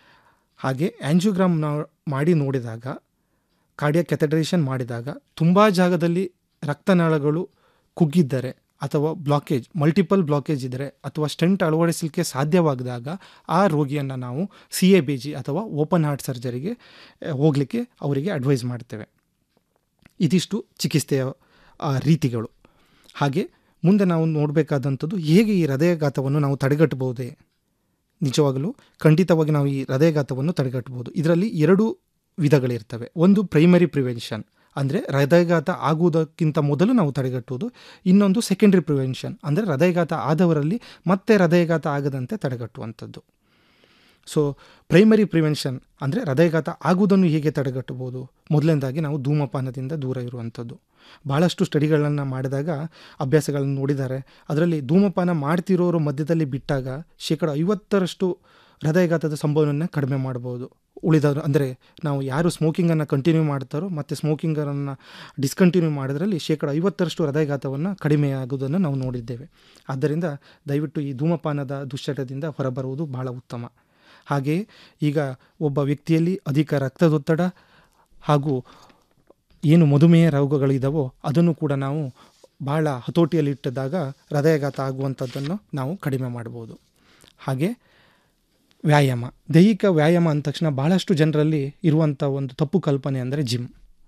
B: ಹಾಗೆ ಆ್ಯಂಜಿಯೋಗ್ರಾಮ್ ನಾವು ಮಾಡಿ ನೋಡಿದಾಗ ಕಾರ್ಡಿಯಾ ಕೆಥೆಡ್ರೇಷನ್ ಮಾಡಿದಾಗ ತುಂಬ ಜಾಗದಲ್ಲಿ ರಕ್ತನಾಳಗಳು ಕುಗ್ಗಿದ್ದರೆ ಅಥವಾ ಬ್ಲಾಕೇಜ್ ಮಲ್ಟಿಪಲ್ ಬ್ಲಾಕೇಜ್ ಇದ್ದರೆ ಅಥವಾ ಸ್ಟೆಂಟ್ ಅಳವಡಿಸಲಿಕ್ಕೆ ಸಾಧ್ಯವಾಗದಾಗ ಆ ರೋಗಿಯನ್ನು ನಾವು ಸಿ ಎ ಬಿ ಜಿ ಅಥವಾ ಓಪನ್ ಹಾರ್ಟ್ ಸರ್ಜರಿಗೆ ಹೋಗಲಿಕ್ಕೆ ಅವರಿಗೆ ಅಡ್ವೈಸ್ ಮಾಡ್ತೇವೆ ಇದಿಷ್ಟು ಚಿಕಿತ್ಸೆಯ ರೀತಿಗಳು ಹಾಗೆ ಮುಂದೆ ನಾವು ನೋಡಬೇಕಾದಂಥದ್ದು ಹೇಗೆ ಈ ಹೃದಯಘಾತವನ್ನು ನಾವು ತಡೆಗಟ್ಟಬಹುದೇ ನಿಜವಾಗಲೂ ಖಂಡಿತವಾಗಿ ನಾವು ಈ ಹೃದಯಘಾತವನ್ನು ತಡೆಗಟ್ಟಬಹುದು ಇದರಲ್ಲಿ ಎರಡು ವಿಧಗಳಿರ್ತವೆ ಒಂದು ಪ್ರೈಮರಿ ಪ್ರಿವೆನ್ಷನ್ ಅಂದರೆ ಹೃದಯಘಾತ ಆಗುವುದಕ್ಕಿಂತ ಮೊದಲು ನಾವು ತಡೆಗಟ್ಟುವುದು ಇನ್ನೊಂದು ಸೆಕೆಂಡ್ರಿ ಪ್ರಿವೆನ್ಷನ್ ಅಂದರೆ ಹೃದಯಘಾತ ಆದವರಲ್ಲಿ ಮತ್ತೆ ಹೃದಯಘಾತ ಆಗದಂತೆ ತಡೆಗಟ್ಟುವಂಥದ್ದು ಸೊ ಪ್ರೈಮರಿ ಪ್ರಿವೆನ್ಷನ್ ಅಂದರೆ ಹೃದಯಘಾತ ಆಗುವುದನ್ನು ಹೇಗೆ ತಡೆಗಟ್ಟಬಹುದು ಮೊದಲನೇದಾಗಿ ನಾವು ಧೂಮಪಾನದಿಂದ ದೂರ ಇರುವಂಥದ್ದು ಭಾಳಷ್ಟು ಸ್ಟಡಿಗಳನ್ನು ಮಾಡಿದಾಗ ಅಭ್ಯಾಸಗಳನ್ನು ನೋಡಿದ್ದಾರೆ ಅದರಲ್ಲಿ ಧೂಮಪಾನ ಮಾಡ್ತಿರೋರು ಮಧ್ಯದಲ್ಲಿ ಬಿಟ್ಟಾಗ ಶೇಕಡ ಐವತ್ತರಷ್ಟು ಹೃದಯಘಾತದ ಸಂಭವವನ್ನು ಕಡಿಮೆ ಮಾಡ್ಬೋದು ಉಳಿದ ಅಂದರೆ ನಾವು ಯಾರು ಸ್ಮೋಕಿಂಗನ್ನು ಕಂಟಿನ್ಯೂ ಮಾಡ್ತಾರೋ ಮತ್ತು ಸ್ಮೋಕಿಂಗನ್ನು ಡಿಸ್ಕಂಟಿನ್ಯೂ ಮಾಡೋದ್ರಲ್ಲಿ ಶೇಕಡ ಐವತ್ತರಷ್ಟು ಹೃದಯಘಾತವನ್ನು ಕಡಿಮೆ ಆಗುವುದನ್ನು ನಾವು ನೋಡಿದ್ದೇವೆ ಆದ್ದರಿಂದ ದಯವಿಟ್ಟು ಈ ಧೂಮಪಾನದ ದುಶ್ಚಟದಿಂದ ಹೊರಬರುವುದು ಬಹಳ ಉತ್ತಮ ಹಾಗೆಯೇ ಈಗ ಒಬ್ಬ ವ್ಯಕ್ತಿಯಲ್ಲಿ ಅಧಿಕ ರಕ್ತದೊತ್ತಡ ಹಾಗೂ ಏನು ಮಧುಮೇಹ ರೋಗಗಳಿದ್ದಾವೋ ಅದನ್ನು ಕೂಡ ನಾವು ಭಾಳ ಹತೋಟಿಯಲ್ಲಿಟ್ಟಿದ್ದಾಗ ಹೃದಯಘಾತ ಆಗುವಂಥದ್ದನ್ನು ನಾವು ಕಡಿಮೆ ಮಾಡ್ಬೋದು ಹಾಗೆ ವ್ಯಾಯಾಮ ದೈಹಿಕ ವ್ಯಾಯಾಮ ಅಂದ ತಕ್ಷಣ ಭಾಳಷ್ಟು ಜನರಲ್ಲಿ ಇರುವಂಥ ಒಂದು ತಪ್ಪು ಕಲ್ಪನೆ ಅಂದರೆ ಜಿಮ್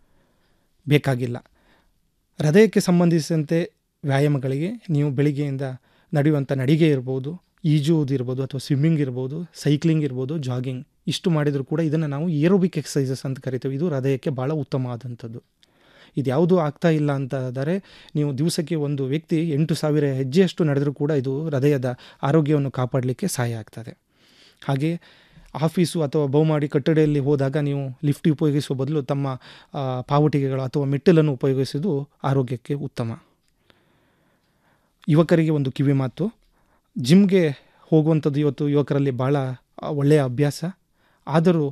B: ಬೇಕಾಗಿಲ್ಲ ಹೃದಯಕ್ಕೆ ಸಂಬಂಧಿಸಿದಂತೆ ವ್ಯಾಯಾಮಗಳಿಗೆ ನೀವು ಬೆಳಿಗ್ಗೆಯಿಂದ ನಡೆಯುವಂಥ ನಡಿಗೆ ಇರ್ಬೋದು ಈಜುವುದು ಇರ್ಬೋದು ಅಥವಾ ಸ್ವಿಮ್ಮಿಂಗ್ ಇರ್ಬೋದು ಸೈಕ್ಲಿಂಗ್ ಇರ್ಬೋದು ಜಾಗಿಂಗ್ ಇಷ್ಟು ಮಾಡಿದರೂ ಕೂಡ ಇದನ್ನು ನಾವು ಏರೋಬಿಕ್ ಎಕ್ಸಸೈಸಸ್ ಅಂತ ಕರಿತೇವೆ ಇದು ಹೃದಯಕ್ಕೆ ಭಾಳ ಉತ್ತಮವಾದಂಥದ್ದು ಇದು ಯಾವುದೂ ಆಗ್ತಾ ಇಲ್ಲ ಅಂತಾದರೆ ನೀವು ದಿವಸಕ್ಕೆ ಒಂದು ವ್ಯಕ್ತಿ ಎಂಟು ಸಾವಿರ ಹೆಜ್ಜೆಯಷ್ಟು ನಡೆದರೂ ಕೂಡ ಇದು ಹೃದಯದ ಆರೋಗ್ಯವನ್ನು ಕಾಪಾಡಲಿಕ್ಕೆ ಸಹಾಯ ಆಗ್ತದೆ ಹಾಗೆ ಆಫೀಸು ಅಥವಾ ಬಹುಮಾಡಿ ಕಟ್ಟಡದಲ್ಲಿ ಹೋದಾಗ ನೀವು ಲಿಫ್ಟ್ ಉಪಯೋಗಿಸುವ ಬದಲು ತಮ್ಮ ಆ, ಪಾವಟಿಗೆಗಳು ಅಥವಾ ಮೆಟ್ಟಿಲನ್ನು ಉಪಯೋಗಿಸುವುದು ಆರೋಗ್ಯಕ್ಕೆ ಉತ್ತಮ ಯುವಕರಿಗೆ ಒಂದು ಕಿವಿ ಮಾತು ಜಿಮ್ಗೆ ಹೋಗುವಂಥದ್ದು ಇವತ್ತು ಯುವಕರಲ್ಲಿ ಭಾಳ ಆ, ಒಳ್ಳೆಯ ಅಭ್ಯಾಸ ಆದರೂ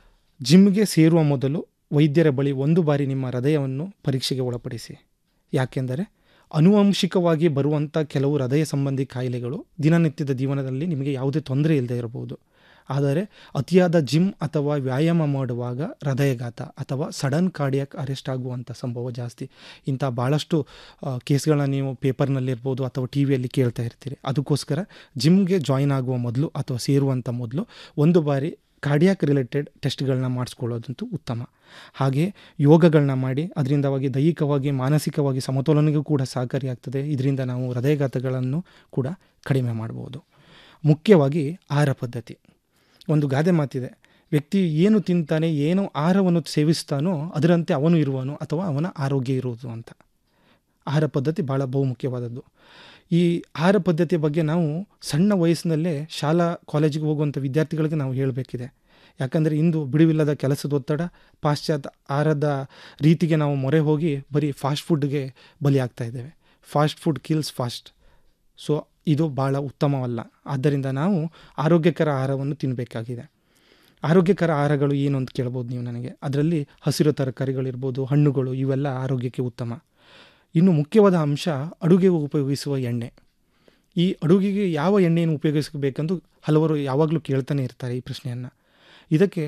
B: ಜಿಮ್ಗೆ ಸೇರುವ ಮೊದಲು ವೈದ್ಯರ ಬಳಿ ಒಂದು ಬಾರಿ ನಿಮ್ಮ ಹೃದಯವನ್ನು ಪರೀಕ್ಷೆಗೆ ಒಳಪಡಿಸಿ ಯಾಕೆಂದರೆ ಅನುವಂಶಿಕವಾಗಿ ಬರುವಂಥ ಕೆಲವು ಹೃದಯ ಸಂಬಂಧಿ ಕಾಯಿಲೆಗಳು ದಿನನಿತ್ಯದ ಜೀವನದಲ್ಲಿ ನಿಮಗೆ ಯಾವುದೇ ತೊಂದರೆ ಇಲ್ಲದೆ ಇರಬಹುದು ಆದರೆ ಅತಿಯಾದ ಜಿಮ್ ಅಥವಾ ವ್ಯಾಯಾಮ ಮಾಡುವಾಗ ಹೃದಯಘಾತ ಅಥವಾ ಸಡನ್ ಕಾರ್ಡಿಯಾಕ್ ಅರೆಸ್ಟ್ ಆಗುವಂಥ ಸಂಭವ ಜಾಸ್ತಿ ಇಂಥ ಭಾಳಷ್ಟು ಆ, ಕೇಸ್ಗಳನ್ನ ನೀವು ಪೇಪರ್ನಲ್ಲಿರ್ಬೋದು ಅಥವಾ ಟಿ ವಿಯಲ್ಲಿ ಕೇಳ್ತಾ ಇರ್ತೀರಿ ಅದಕ್ಕೋಸ್ಕರ ಜಿಮ್ಗೆ ಜಾಯಿನ್ ಆಗುವ ಮೊದಲು ಅಥವಾ ಸೇರುವಂಥ ಮೊದಲು ಒಂದು ಬಾರಿ ಕಾರ್ಡಿಯಾಕ್ ರಿಲೇಟೆಡ್ ಟೆಸ್ಟ್ಗಳನ್ನ ಮಾಡಿಸ್ಕೊಳ್ಳೋದಂತೂ ಉತ್ತಮ ಹಾಗೆ ಯೋಗಗಳನ್ನ ಮಾಡಿ ಅದರಿಂದವಾಗಿ ದೈಹಿಕವಾಗಿ ಮಾನಸಿಕವಾಗಿ ಸಮತೋಲನೆಗೂ ಕೂಡ ಸಹಕಾರಿಯಾಗ್ತದೆ ಇದರಿಂದ ನಾವು ಹೃದಯಘಾತಗಳನ್ನು ಕೂಡ ಕಡಿಮೆ ಮಾಡ್ಬೋದು ಮುಖ್ಯವಾಗಿ ಆಹಾರ ಪದ್ಧತಿ ಒಂದು ಗಾದೆ ಮಾತಿದೆ ವ್ಯಕ್ತಿ ಏನು ತಿಂತಾನೆ ಏನು ಆಹಾರವನ್ನು ಸೇವಿಸ್ತಾನೋ ಅದರಂತೆ ಅವನು ಇರುವನು ಅಥವಾ ಅವನ ಆರೋಗ್ಯ ಇರುವುದು ಅಂತ ಆಹಾರ ಪದ್ಧತಿ ಭಾಳ ಬಹುಮುಖ್ಯವಾದದ್ದು ಈ ಆಹಾರ ಪದ್ಧತಿಯ ಬಗ್ಗೆ ನಾವು ಸಣ್ಣ ವಯಸ್ಸಿನಲ್ಲೇ ಶಾಲಾ ಕಾಲೇಜಿಗೆ ಹೋಗುವಂಥ ವಿದ್ಯಾರ್ಥಿಗಳಿಗೆ ನಾವು ಹೇಳಬೇಕಿದೆ ಯಾಕಂದರೆ ಇಂದು ಬಿಡುವಿಲ್ಲದ ಕೆಲಸದ ಒತ್ತಡ ಪಾಶ್ಚಾತ್ಯ ಆಹಾರದ ರೀತಿಗೆ ನಾವು ಮೊರೆ ಹೋಗಿ ಬರೀ ಫಾಸ್ಟ್ ಫುಡ್ಗೆ ಬಲಿಯಾಗ್ತಾ ಇದ್ದೇವೆ fast food kills fast so ಇದು ಭಾಳ ಉತ್ತಮವಲ್ಲ ಆದ್ದರಿಂದ ನಾವು ಆರೋಗ್ಯಕರ ಆಹಾರವನ್ನು ತಿನ್ನಬೇಕಾಗಿದೆ ಆರೋಗ್ಯಕರ ಆಹಾರಗಳು ಏನು ಅಂತ ಕೇಳ್ಬೋದು ನೀವು ನನಗೆ ಅದರಲ್ಲಿ ಹಸಿರು ತರಕಾರಿಗಳಿರ್ಬೋದು ಹಣ್ಣುಗಳು ಇವೆಲ್ಲ ಆರೋಗ್ಯಕ್ಕೆ ಉತ್ತಮ ಇನ್ನು ಮುಖ್ಯವಾದ ಅಂಶ ಅಡುಗೆಗೆ ಉಪಯೋಗಿಸುವ ಎಣ್ಣೆ ಈ ಅಡುಗೆಗೆ ಯಾವ ಎಣ್ಣೆಯನ್ನು ಉಪಯೋಗಿಸಬೇಕೆಂದು ಹಲವರು ಯಾವಾಗಲೂ ಕೇಳ್ತಾನೆ ಇರ್ತಾರೆ ಈ ಪ್ರಶ್ನೆಯನ್ನು ಇದಕ್ಕೆ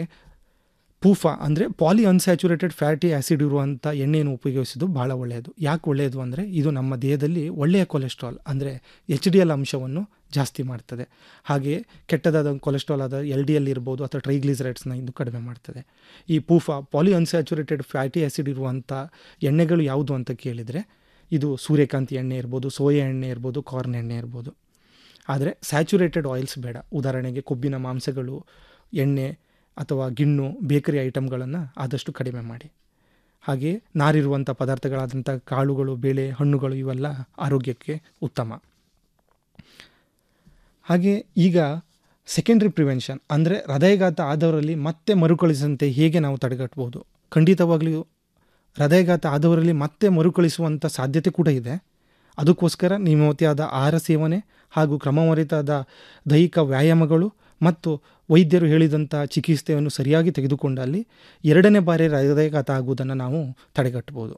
B: ಪೂಫಾ ಅಂದರೆ ಪಾಲಿ ಅನ್ಸ್ಯಾಚುರೇಟೆಡ್ ಫ್ಯಾಟಿ ಆ್ಯಸಿಡ್ ಇರುವಂಥ ಎಣ್ಣೆಯನ್ನು ಉಪಯೋಗಿಸೋದು ಭಾಳ ಒಳ್ಳೆಯದು ಯಾಕೆ ಒಳ್ಳೆಯದು ಅಂದರೆ ಇದು ನಮ್ಮ ದೇಹದಲ್ಲಿ ಒಳ್ಳೆಯ ಕೊಲೆಸ್ಟ್ರಾಲ್ ಅಂದರೆ ಎಚ್ ಡಿ ಎಲ್ ಅಂಶವನ್ನು ಜಾಸ್ತಿ ಮಾಡ್ತದೆ ಹಾಗೆಯೇ ಕೆಟ್ಟದಾದ ಕೊಲೆಸ್ಟ್ರಾಲ್ ಆದ ಎಲ್ ಡಿ ಎಲ್ ಇರ್ಬೋದು ಅಥವಾ ಟ್ರೈಗ್ಲಿಸರೈಡ್ಸ್ನ ಇದು ಕಡಿಮೆ ಮಾಡ್ತದೆ ಈ PUFA poly unsaturated fatty acid ಇರುವಂಥ ಎಣ್ಣೆಗಳು ಯಾವುದು ಅಂತ ಕೇಳಿದರೆ ಇದು ಸೂರ್ಯಕಾಂತಿ ಎಣ್ಣೆ ಇರ್ಬೋದು ಸೋಯಾ ಎಣ್ಣೆ ಇರ್ಬೋದು ಕಾರ್ನ್ ಎಣ್ಣೆ ಇರ್ಬೋದು ಆದರೆ ಸ್ಯಾಚುರೇಟೆಡ್ ಆಯಿಲ್ಸ್ ಬೇಡ ಉದಾಹರಣೆಗೆ ಕೊಬ್ಬಿನ ಮಾಂಸಗಳು ಎಣ್ಣೆ ಅಥವಾ ಗಿಣ್ಣು ಬೇಕರಿ ಐಟಮ್ಗಳನ್ನು ಆದಷ್ಟು ಕಡಿಮೆ ಮಾಡಿ ಹಾಗೆ ನಾರಿರುವಂಥ ಪದಾರ್ಥಗಳಾದಂಥ ಕಾಳುಗಳು ಬೇಳೆ ಹಣ್ಣುಗಳು ಇವೆಲ್ಲ ಆರೋಗ್ಯಕ್ಕೆ ಉತ್ತಮ ಹಾಗೆ ಈಗ ಸೆಕೆಂಡ್ರಿ ಪ್ರಿವೆನ್ಷನ್ ಅಂದರೆ ಹೃದಯಘಾತ ಆದವರಲ್ಲಿ ಮತ್ತೆ ಮರುಕಳಿಸಂತೆ ಹೇಗೆ ನಾವು ತಡೆಗಟ್ಬೋದು ಖಂಡಿತವಾಗ್ಲೂ ಹೃದಯಘಾತ ಆದವರಲ್ಲಿ ಮತ್ತೆ ಮರುಕಳಿಸುವಂಥ ಸಾಧ್ಯತೆ ಕೂಡ ಇದೆ ಅದಕ್ಕೋಸ್ಕರ ನಿಯಮಿತವಾದ ಆಹಾರ ಸೇವನೆ ಹಾಗೂ ಕ್ರಮವರಿತಾದ ದೈಹಿಕ ವ್ಯಾಯಾಮಗಳು ಮತ್ತು ವೈದ್ಯರು ಹೇಳಿದಂಥ ಚಿಕಿತ್ಸೆಯನ್ನು ಸರಿಯಾಗಿ ತೆಗೆದುಕೊಂಡಲ್ಲಿ ಎರಡನೇ ಬಾರಿ ಹೃದಯಘಾತ ಆಗುವುದನ್ನು ನಾವು ತಡೆಗಟ್ಟಬಹುದು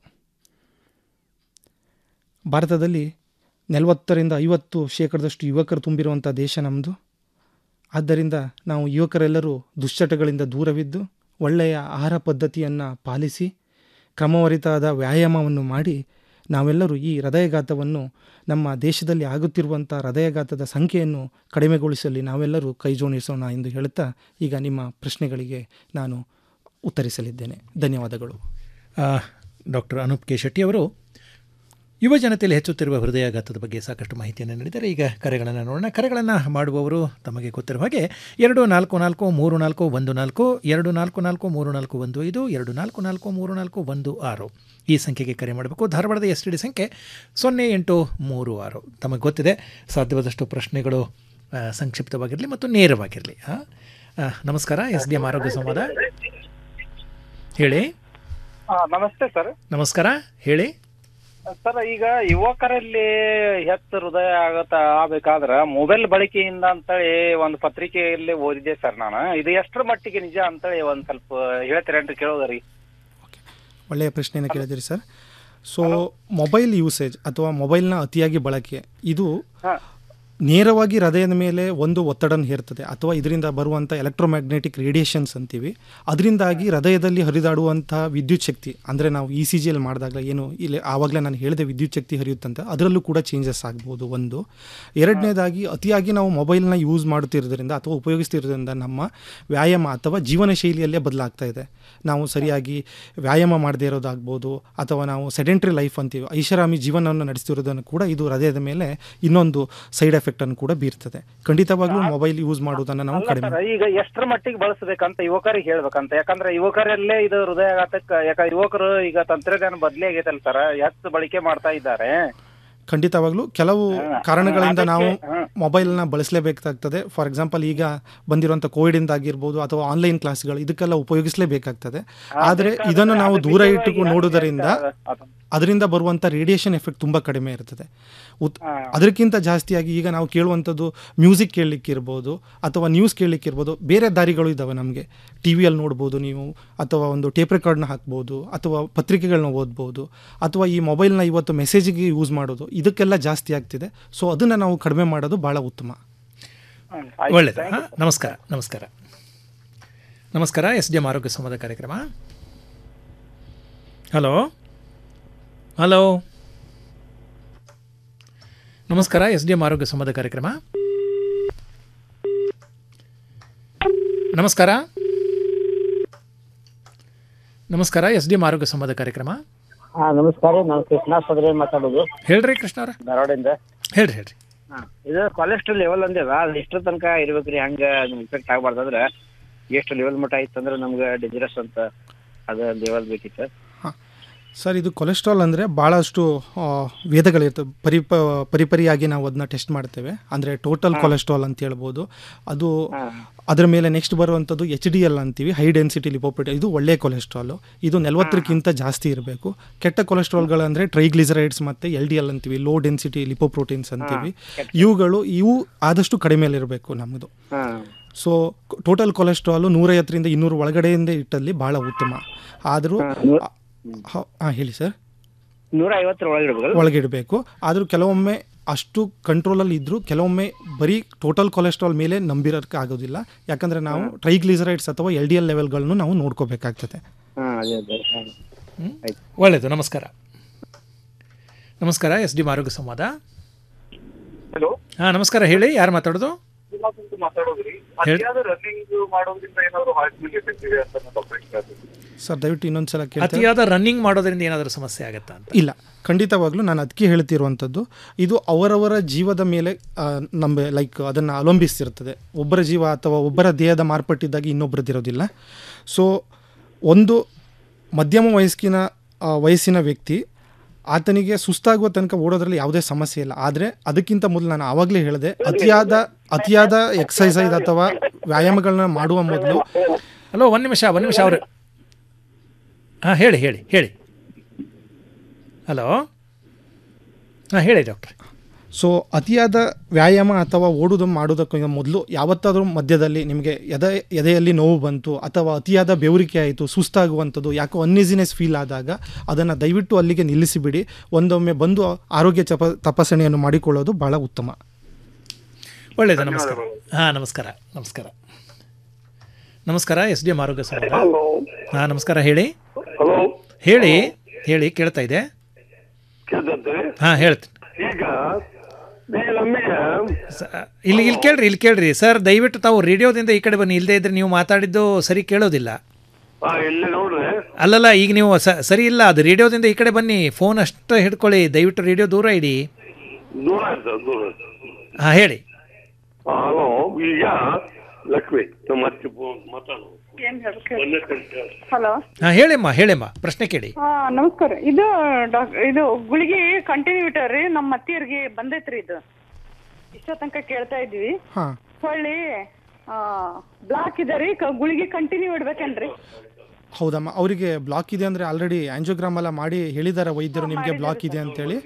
B: ಭಾರತದಲ್ಲಿ ನಲವತ್ತರಿಂದ ಐವತ್ತು ಶೇಕಡದಷ್ಟು ಯುವಕರು ತುಂಬಿರುವಂಥ ದೇಶ ನಮ್ಮದು ಆದ್ದರಿಂದ ನಾವು ಯುವಕರೆಲ್ಲರೂ ದುಶ್ಚಟಗಳಿಂದ ದೂರವಿದ್ದು ಒಳ್ಳೆಯ ಆಹಾರ ಪದ್ಧತಿಯನ್ನು ಪಾಲಿಸಿ ಕ್ರಮವರಿತಾದ ವ್ಯಾಯಾಮವನ್ನು ಮಾಡಿ ನಾವೆಲ್ಲರೂ ಈ ಹೃದಯಘಾತವನ್ನು ನಮ್ಮ ದೇಶದಲ್ಲಿ ಆಗುತ್ತಿರುವಂಥ ಹೃದಯಘಾತದ ಸಂಖ್ಯೆಯನ್ನು ಕಡಿಮೆಗೊಳಿಸಲಿ ನಾವೆಲ್ಲರೂ ಕೈ ಜೋಡಿಸೋಣ ಎಂದು ಹೇಳುತ್ತಾ ಈಗ ನಿಮ್ಮ ಪ್ರಶ್ನೆಗಳಿಗೆ ನಾನು ಉತ್ತರಿಸಲಿದ್ದೇನೆ ಧನ್ಯವಾದಗಳು
X: ಡಾಕ್ಟರ್ ಅನೂಪ್ ಕೆ ಶೆಟ್ಟಿ ಅವರು ಯುವ ಜನತೆಯಲ್ಲಿ ಹೆಚ್ಚುತ್ತಿರುವ ಹೃದಯಾಘಾತದ ಬಗ್ಗೆ ಸಾಕಷ್ಟು ಮಾಹಿತಿಯನ್ನು ನೀಡಿದ್ದಾರೆ ಈಗ ಕರೆಗಳನ್ನು ನೋಡೋಣ ಕರೆಗಳನ್ನು ಮಾಡುವವರು ತಮಗೆ ಗೊತ್ತಿರುವ ಹಾಗೆ ಎರಡು ನಾಲ್ಕು ನಾಲ್ಕು ಮೂರು ನಾಲ್ಕು ಒಂದು ನಾಲ್ಕು ಎರಡು ನಾಲ್ಕು ನಾಲ್ಕು ಮೂರು ನಾಲ್ಕು ಒಂದು ಐದು ಎರಡು ನಾಲ್ಕು ನಾಲ್ಕು ಮೂರು ನಾಲ್ಕು ಒಂದು ಆರು ಈ ಸಂಖ್ಯೆಗೆ ಕರೆ ಮಾಡಬೇಕು ಧಾರವಾಡದ ಎಸ್ ಟಿ ಡಿ ಸಂಖ್ಯೆ ಸೊನ್ನೆ ಎಂಟು ಮೂರು ಆರು ತಮಗೆ ಗೊತ್ತಿದೆ ಸಾಧ್ಯವಾದಷ್ಟು ಪ್ರಶ್ನೆಗಳು ಆ, ಸಂಕ್ಷಿಪ್ತವಾಗಿರಲಿ ಮತ್ತು ನೇರವಾಗಿರಲಿ ಹಾಂ ನಮಸ್ಕಾರ ಎಸ್ ಡಿ ಎಂ ಆರೋಗ್ಯ ಸಂವಾದ ಹೇಳಿ
C: ಆ, ನಮಸ್ತೆ ಸರ್
X: ನಮಸ್ಕಾರ ಹೇಳಿ
C: ಸರ್ ಈಗ ಯುವಕರಲ್ಲಿ ಹೆಚ್ಚು ಹೃದಯ ಆಗತ್ತ ಆಗ್ಬೇಕಾದ್ರ ಮೊಬೈಲ್ ಬಳಕೆಯಿಂದ ಅಂತೇಳಿ ಒಂದು ಪತ್ರಿಕೆಯಲ್ಲಿ ಓದಿದೆ ಸರ್ ನಾನು ಇದು ಎಷ್ಟರ ಮಟ್ಟಿಗೆ ನಿಜ ಅಂತೇಳಿ ಒಂದ್ ಸ್ವಲ್ಪ ಹೇಳ್ತೀರೇನ್ರಿ ಕೇಳೋದ್ರಿ
B: ಒಳ್ಳೆಯ ಪ್ರಶ್ನೆಯನ್ನು ಕೇಳಿದಿರಿ ಸರ್ ಸೊ ಮೊಬೈಲ್ ಯೂಸೇಜ್ ಅಥವಾ ಮೊಬೈಲ್ನ ಅತಿಯಾಗಿ ಬಳಕೆ ಇದು ನೇರವಾಗಿ ಹೃದಯದ ಮೇಲೆ ಒಂದು ಒತ್ತಡನ ಹೇರ್ತದೆ ಅಥವಾ ಇದರಿಂದ ಬರುವಂಥ ಎಲೆಕ್ಟ್ರೋಮ್ಯಾಗ್ನೆಟಿಕ್ ರೇಡಿಯೇಷನ್ಸ್ ಅಂತೀವಿ ಅದರಿಂದಾಗಿ ಹೃದಯದಲ್ಲಿ ಹರಿದಾಡುವಂಥ ವಿದ್ಯುತ್ ಶಕ್ತಿ ಅಂದರೆ ನಾವು ಇ ಸಿ ಜಿಯಲ್ಲಿ ಮಾಡಿದಾಗ ಏನು ಇಲ್ಲಿ ಆವಾಗಲೇ ನಾನು ಹೇಳಿದೆ ವಿದ್ಯುತ್ ಶಕ್ತಿ ಹರಿಯುತ್ತಂತೆ ಅದರಲ್ಲೂ ಕೂಡ ಚೇಂಜಸ್ ಆಗ್ಬೋದು ಒಂದು ಎರಡನೇದಾಗಿ ಅತಿಯಾಗಿ ನಾವು ಮೊಬೈಲ್ನ ಯೂಸ್ ಮಾಡುತ್ತಿರೋದ್ರಿಂದ ಅಥವಾ ಉಪಯೋಗಿಸ್ತಿರೋದ್ರಿಂದ ನಮ್ಮ ವ್ಯಾಯಾಮ ಅಥವಾ ಜೀವನ ಶೈಲಿಯಲ್ಲೇ ಬದಲಾಗ್ತಾ ಇದೆ ನಾವು ಸರಿಯಾಗಿ ವ್ಯಾಯಾಮ ಮಾಡದೇ ಇರೋದಾಗ್ಬೋದು ಅಥವಾ ನಾವು ಸೆಡೆಂಟ್ರಿ ಲೈಫ್ ಅಂತೀವಿ ಐಷಾರಾಮಿ ಜೀವನವನ್ನು ನಡೆಸ್ತಿರೋದನ್ನು ಕೂಡ ಇದು ಹೃದಯದ ಮೇಲೆ ಇನ್ನೊಂದು ಸೈಡ್ ಎಫೆಕ್ಟ್ ಅನ್ನು ಕೂಡ ಬೀರ್ತದೆ ಖಂಡಿತವಾಗ್ಲೂ ಮೊಬೈಲ್ ಯೂಸ್ ಮಾಡುವುದನ್ನು ನಾವು
C: ಅಲ್ಲ
B: ಕಡಿಮೆ
C: ಸರ್ ಈಗ ಎಷ್ಟರ ಮಟ್ಟಿಗೆ ಬಳಸಬೇಕಂತ ಯುವಕರಿಗೆ ಹೇಳ್ಬೇಕಂತ ಯಾಕಂದ್ರೆ ಯುವಕರಲ್ಲೇ ಇದು ಹೃದಯಾಘಾತಕ್ಕೆ ಯಾಕ ಯುವಕರು ಈಗ ತಂತ್ರಜ್ಞಾನ ಬದಲಿ ಆಗೈತಲ್ಲ ಸರ್ ಹೆಚ್ಚು ಬಳಕೆ ಮಾಡ್ತಾ ಇದ್ದಾರೆ
B: ಖಂಡಿತವಾಗ್ಲೂ ಕೆಲವು ಕಾರಣಗಳಿಂದ
C: ಅದಕ್ಕೆ,
B: ನಾವು
C: ಹ್ಮ್.
B: ಮೊಬೈಲ್ನ ಬಳಸಲೇಬೇಕಾಗ್ತದೆ ಫಾರ್ ಎಕ್ಸಾಂಪಲ್ ಈಗ ಬಂದಿರುವಂಥ ಕೋವಿಡಿಂದ ಆಗಿರ್ಬೋದು ಅಥವಾ ಆನ್ಲೈನ್ ಕ್ಲಾಸ್ಗಳು ಇದಕ್ಕೆಲ್ಲ ಉಪಯೋಗಿಸಲೇಬೇಕಾಗ್ತದೆ ಆದರೆ ಇದನ್ನು ನಾವು ದೂರ ಇಟ್ಟು ನೋಡೋದರಿಂದ ಅದರಿಂದ ಬರುವಂಥ ರೇಡಿಯೇಷನ್ ಎಫೆಕ್ಟ್ ತುಂಬ ಕಡಿಮೆ ಇರ್ತದೆ ಉತ್ ಅದಕ್ಕಿಂತ ಜಾಸ್ತಿಯಾಗಿ ಈಗ ನಾವು ಕೇಳುವಂಥದ್ದು ಮ್ಯೂಸಿಕ್ ಕೇಳಲಿಕ್ಕೆ ಇರ್ಬೋದು ಅಥವಾ ನ್ಯೂಸ್ ಕೇಳಲಿಕ್ಕೆ ಇರ್ಬೋದು ಬೇರೆ ದಾರಿಗಳು ಇದ್ದಾವೆ ನಮಗೆ ಟಿ ವಿಯಲ್ಲಿ ನೋಡ್ಬೋದು ನೀವು ಅಥವಾ ಒಂದು ಟೇಪ್ ರೆಕಾರ್ಡ್ನ ಹಾಕ್ಬೋದು ಅಥವಾ ಪತ್ರಿಕೆಗಳನ್ನ ಓದ್ಬೋದು ಅಥವಾ ಈ ಮೊಬೈಲ್ನ ಇವತ್ತು ಮೆಸೇಜಿಗೆ ಯೂಸ್ ಮಾಡೋದು ಇದಕ್ಕೆಲ್ಲ ಜಾಸ್ತಿ ಆಗ್ತಿದೆ ಸೊ ಅದನ್ನು ನಾವು ಕಡಿಮೆ ಮಾಡೋದು ಭಾಳ ಉತ್ತಮ
X: ಒಳ್ಳೆಯದು ಹಾಂ ನಮಸ್ಕಾರ ನಮಸ್ಕಾರ ನಮಸ್ಕಾರ ಎಸ್ ಡಿ ಎಂ ಆರೋಗ್ಯ ಸಂವಾದ ಕಾರ್ಯಕ್ರಮ ಹಲೋ ಹಲೋ ನಮಸ್ಕಾರ ಎಸ್ ಡಿ ಎಂ ಆರೋಗ್ಯ ಸಂವಾದ ಕಾರ್ಯಕ್ರಮ ನಮಸ್ಕಾರ ನಮಸ್ಕಾರ ಎಸ್ ಡಿ ಎಂ ಆರೋಗ್ಯ ಸಂವಾದ ಕಾರ್ಯಕ್ರಮ
D: ಹಾ ನಮಸ್ಕಾರ ನಾನು ಕೃಷ್ಣ ಸದರಿ ಮಾತಾಡೋದು
X: ಹೇಳ್ರಿ ಕೃಷ್ಣ ಅವ್ರ
D: ಧಾರವಾಡಿಂದ
X: ಹೇಳ್ರಿ ಹೇಳ್ರಿ
D: ಹಾ ಇದು ಕೊಲೆಸ್ಟ್ರಾಲ್ ಲೆವೆಲ್ ಅಂದೇವ ಅದು ಎಷ್ಟು ತನಕ ಇರ್ಬೇಕ್ರಿ ಹಂಗ ಇನ್ಫೆಕ್ಟ್ ಆಗ್ಬಾರ್ದು ಅಂದ್ರೆ ಎಷ್ಟು ಲೆವೆಲ್ ಮಟ್ಟ ಆಯ್ತು ಅಂದ್ರೆ ನಮ್ಗೆ ಡೇಂಜರಸ್ ಅಂತ ಅದು ಲೆವೆಲ್ ಬೇಕಿತ್ತು
B: ಸರ್ ಇದು ಕೊಲೆಸ್ಟ್ರಾಲ್ ಅಂದರೆ ಭಾಳಷ್ಟು ಆ, ವೇದಗಳಿರ್ತವೆ ಪರಿಪ ಪರಿಪರಿಯಾಗಿ ನಾವು ಅದನ್ನ ಟೆಸ್ಟ್ ಮಾಡ್ತೇವೆ ಅಂದರೆ ಟೋಟಲ್ ಕೊಲೆಸ್ಟ್ರಾಲ್ ಅಂತ ಹೇಳ್ಬೋದು ಅದು ಅದರ ಮೇಲೆ ನೆಕ್ಸ್ಟ್ ಬರುವಂಥದ್ದು ಎಚ್ ಡಿ ಎಲ್ ಅಂತೀವಿ ಹೈ ಡೆನ್ಸಿಟಿ ಲಿಪೋಪ್ರೋಟೀನ್ ಇದು ಒಳ್ಳೆ ಕೊಲೆಸ್ಟ್ರಾಲು ಇದು ನಲವತ್ತಕ್ಕಿಂತ ಜಾಸ್ತಿ ಇರಬೇಕು ಕೆಟ್ಟ ಕೊಲೆಸ್ಟ್ರಾಲ್ಗಳಂದರೆ ಟ್ರೈಗ್ಲಿಸರೈಡ್ಸ್ ಮತ್ತು ಎಲ್ ಡಿ ಎಲ್ ಅಂತೀವಿ ಲೋ ಡೆನ್ಸಿಟಿ ಲಿಪೋಪ್ರೋಟೀನ್ಸ್ ಅಂತೀವಿ ಇವುಗಳು ಇವು ಆದಷ್ಟು ಕಡಿಮೆಯಲ್ಲಿರಬೇಕು ನಮ್ಮದು ಸೊ ಟೋಟಲ್ ಕೊಲೆಸ್ಟ್ರಾಲು ನೂರೈವತ್ತರಿಂದ ಇನ್ನೂರು ಒಳಗಡೆಯಿಂದ ಇಟ್ಟಲ್ಲಿ ಭಾಳ ಉತ್ತಮ ಆದರೂ ಹಾಂ ಹೇಳಿ ಸರ್
D: ನೂರ ಐವತ್ತರ ಒಳಗೆ ಇರ್ಬೇಕಲ್ಲ
B: ಒಳಗಿಡಬೇಕು ಆದರೂ ಕೆಲವೊಮ್ಮೆ ಅಷ್ಟು ಕಂಟ್ರೋಲಲ್ಲಿ ಇದ್ದರೂ ಕೆಲವೊಮ್ಮೆ ಬರೀ ಟೋಟಲ್ ಕೊಲೆಸ್ಟ್ರಾಲ್ ಮೇಲೆ ನಂಬಿರೋಕ್ಕೆ ಆಗೋದಿಲ್ಲ ಯಾಕಂದರೆ ನಾವು ಟ್ರೈಗ್ಲಿಸರೈಡ್ಸ್ ಅಥವಾ ಎಲ್ ಡಿ ಎಲ್ ಲೆವೆಲ್ಗಳನ್ನು ನಾವು ನೋಡ್ಕೋಬೇಕಾಗ್ತದೆ
D: ಹಾ ಅದೇ ಅದೇ ಹಾ. ಆಯ್ತು
X: ಒಳ್ಳೆಯದು ನಮಸ್ಕಾರ ನಮಸ್ಕಾರ ಎಸ್ ಡಿ ಆರೋಗ್ಯ ಸಂವಾದ
E: ಹಲೋ
X: ಹಾಂ ನಮಸ್ಕಾರ ಹೇಳಿ ಯಾರು ಮಾತಾಡೋದು
E: ಮಾತಾಡೋದ್ರಿ
X: ಹೇಳ್-
E: ಅತಿಯಾದ ರನ್ನಿಂಗ್ ಮಾಡೋದ್ರಿಂದ ಏನಾದ್ರು ಹಾರ್ಟ್ ಮೇಲೆ ಎಫೆಕ್ಟ್ ಇದೆ ಅಂತ ಡಾಕ್ಟರ್
B: ಸರ್ ದಯವಿಟ್ಟು ಇನ್ನೊಂದ್ಸಲ ಕೇಳ್ತೀನಿ
X: ಅತಿಯಾದ ರನ್ನಿಂಗ್ ಮಾಡೋದ್ರಿಂದ ಏನಾದರೂ ಸಮಸ್ಯೆ ಆಗುತ್ತಾ ಅಂತ
B: ಇಲ್ಲ ಖಂಡಿತವಾಗ್ಲೂ ನಾನು ಅದಕ್ಕೆ ಹೇಳ್ತಿರುವಂಥದ್ದು ಇದು ಅವರವರ ಜೀವದ ಮೇಲೆ ಆ, ನಮ್ಮ ಲೈಕ್ ಅದನ್ನು ಅವಲಂಬಿಸಿರ್ತದೆ ಒಬ್ಬರ ಜೀವ ಅಥವಾ ಒಬ್ಬರ ದೇಹದ ಮಾರ್ಪಟ್ಟಿದ್ದಾಗ ಇನ್ನೊಬ್ಬರದ್ದಿರೋದಿಲ್ಲ ಸೊ ಒಂದು ಮಧ್ಯಮ ವಯಸ್ಸಿನ ಆ, ವಯಸ್ಸಿನ ವ್ಯಕ್ತಿ ಆತನಿಗೆ ಸುಸ್ತಾಗುವ ತನಕ ಓಡೋದ್ರಲ್ಲಿ ಯಾವುದೇ ಸಮಸ್ಯೆ ಇಲ್ಲ ಆದರೆ ಅದಕ್ಕಿಂತ ಮೊದಲು ನಾನು ಆವಾಗಲೇ ಹೇಳಿದೆ ಅತಿಯಾದ ಅತಿಯಾದ ಎಕ್ಸಸೈಸ್ ಅಥವಾ ವ್ಯಾಯಾಮಗಳನ್ನ ಮಾಡುವ ಮೊದಲು
X: ಹಲೋ ಒಂದು ನಿಮಿಷ ಒಂದು ನಿಮಿಷ ಅವರು ಹಾಂ ಹೇಳಿ ಹೇಳಿ ಹೇಳಿ ಹಲೋ ಹಾಂ ಹೇಳಿ ಡಾಕ್ಟ್ರೆ
B: ಸೊ ಅತಿಯಾದ ವ್ಯಾಯಾಮ ಅಥವಾ ಓಡುವುದು ಮಾಡೋದಕ್ಕಿಂತ ಮೊದಲು ಯಾವತ್ತಾದರೂ ಮಧ್ಯದಲ್ಲಿ ನಿಮಗೆ ಎದೆ ಎದೆಯಲ್ಲಿ ನೋವು ಬಂತು ಅಥವಾ ಅತಿಯಾದ ಬೆವರಿಕೆ ಆಯಿತು ಸುಸ್ತಾಗುವಂಥದ್ದು ಯಾಕೋ ಅನ್ಈಸಿನೆಸ್ ಫೀಲ್ ಆದಾಗ ಅದನ್ನು ದಯವಿಟ್ಟು ಅಲ್ಲಿಗೆ ನಿಲ್ಲಿಸಿಬಿಡಿ ಒಂದೊಮ್ಮೆ ಬಂದು ಆರೋಗ್ಯ ಚಪ ತಪಾಸಣೆಯನ್ನು ಮಾಡಿಕೊಳ್ಳೋದು ಭಾಳ ಉತ್ತಮ
X: ಒಳ್ಳೆಯದು ನಮಸ್ಕಾರ ಹಾಂ ನಮಸ್ಕಾರ ನಮಸ್ಕಾರ ನಮಸ್ಕಾರ ಎಸ್ ಡಿ ಎಂ ಆರೋಗ್ಯ ಸಂಘ ಹಾಂ ನಮಸ್ಕಾರ ಹೇಳಿ ಹೇಳಿ ಹೇಳಿ ಕೇಳ್ತಾ ಇದೆ ಹಾಂ ಹೇಳ್ತೀನಿ
E: ಈಗ ಮೇಲೊಮ್ಮೆ
X: ಇಲ್ಲಿ ಇಲ್ಲಿ ಕೇಳ್ರಿ ಇಲ್ಲಿ ಕೇಳ್ರಿ ಸರ್ ದಯವಿಟ್ಟು ತಾವು ರೇಡಿಯೋದಿಂದ ಈ ಕಡೆ ಬನ್ನಿ ಇಲ್ಲದೇ ಇದ್ರೆ ನೀವು ಮಾತಾಡಿದ್ದು ಸರಿ ಕೇಳೋದಿಲ್ಲ
E: ಆ, ಎಲ್ಲಿ ನೋಡ್ರೆ
X: ಅಲ್ಲಲ್ಲ ಈಗ ನೀವು ಸ- ಸರಿ ಇಲ್ಲ ಅದು ರೇಡಿಯೋದಿಂದ ಈ ಕಡೆ ಬನ್ನಿ ಫೋನ್ ಅಷ್ಟು ಹಿಡ್ಕೊಳ್ಳಿ ದಯವಿಟ್ಟು ರೇಡಿಯೋ ದೂರ ಇಡಿ
E: ದೂರ ಆಯ್ತು ದೂರ ಆಯ್ತು
X: ಹಾಂ ಹೇಳಿ
E: ಹಲೋ ಈಗ ಲಕ್ಷ್ಮಿ ನಮ್ಮ ಅತ್ತೆ ಫೋನ್ ಮಾತಾಡು
F: ಹಲೋ
X: ಹಾಂ ಹೇಳಿಮ್ಮ ಹೇಳಿಮ್ಮ ಪ್ರಶ್ನೆ ಕೇಳಿ
F: ಹಾ ನಮಸ್ಕಾರ ಇದು ಡಾಕ್ ಇದು ಗುಳಿಗೆ ಕಂಟಿನ್ಯೂ ಇಟ್ಟಾರ್ರಿ ನಮ್ಮ ಅತ್ತಿಯರಿಗೆ ಬಂದೈತ್ರಿ ಇದು ಇಷ್ಟೋ ತನಕ ಕೇಳ್ತಾ ಇದ್ವಿ
B: ಹಾಂ
F: ಹೊಳ್ಳಿ ಬ್ಲಾಕ್ ಇದೆ ರೀ ಕ- ಗುಳಿಗೆ ಕಂಟಿನ್ಯೂ ಇಡ್ಬೇಕೇನ್ರಿ
B: ಹೌದಮ್ಮ ಅವರಿಗೆ ಬ್ಲಾಕ್ ಇದೆ ಅಂದರೆ ಆಲ್ರೆಡಿ ಆಂಜಿಯೋಗ್ರಾಮ್ ಎಲ್ಲ ಮಾಡಿ ಹೇಳಿದಾರ ವೈದ್ಯರು ನಿಮಗೆ ಬ್ಲಾಕ್ ಇದೆ ಅಂತೇಳಿ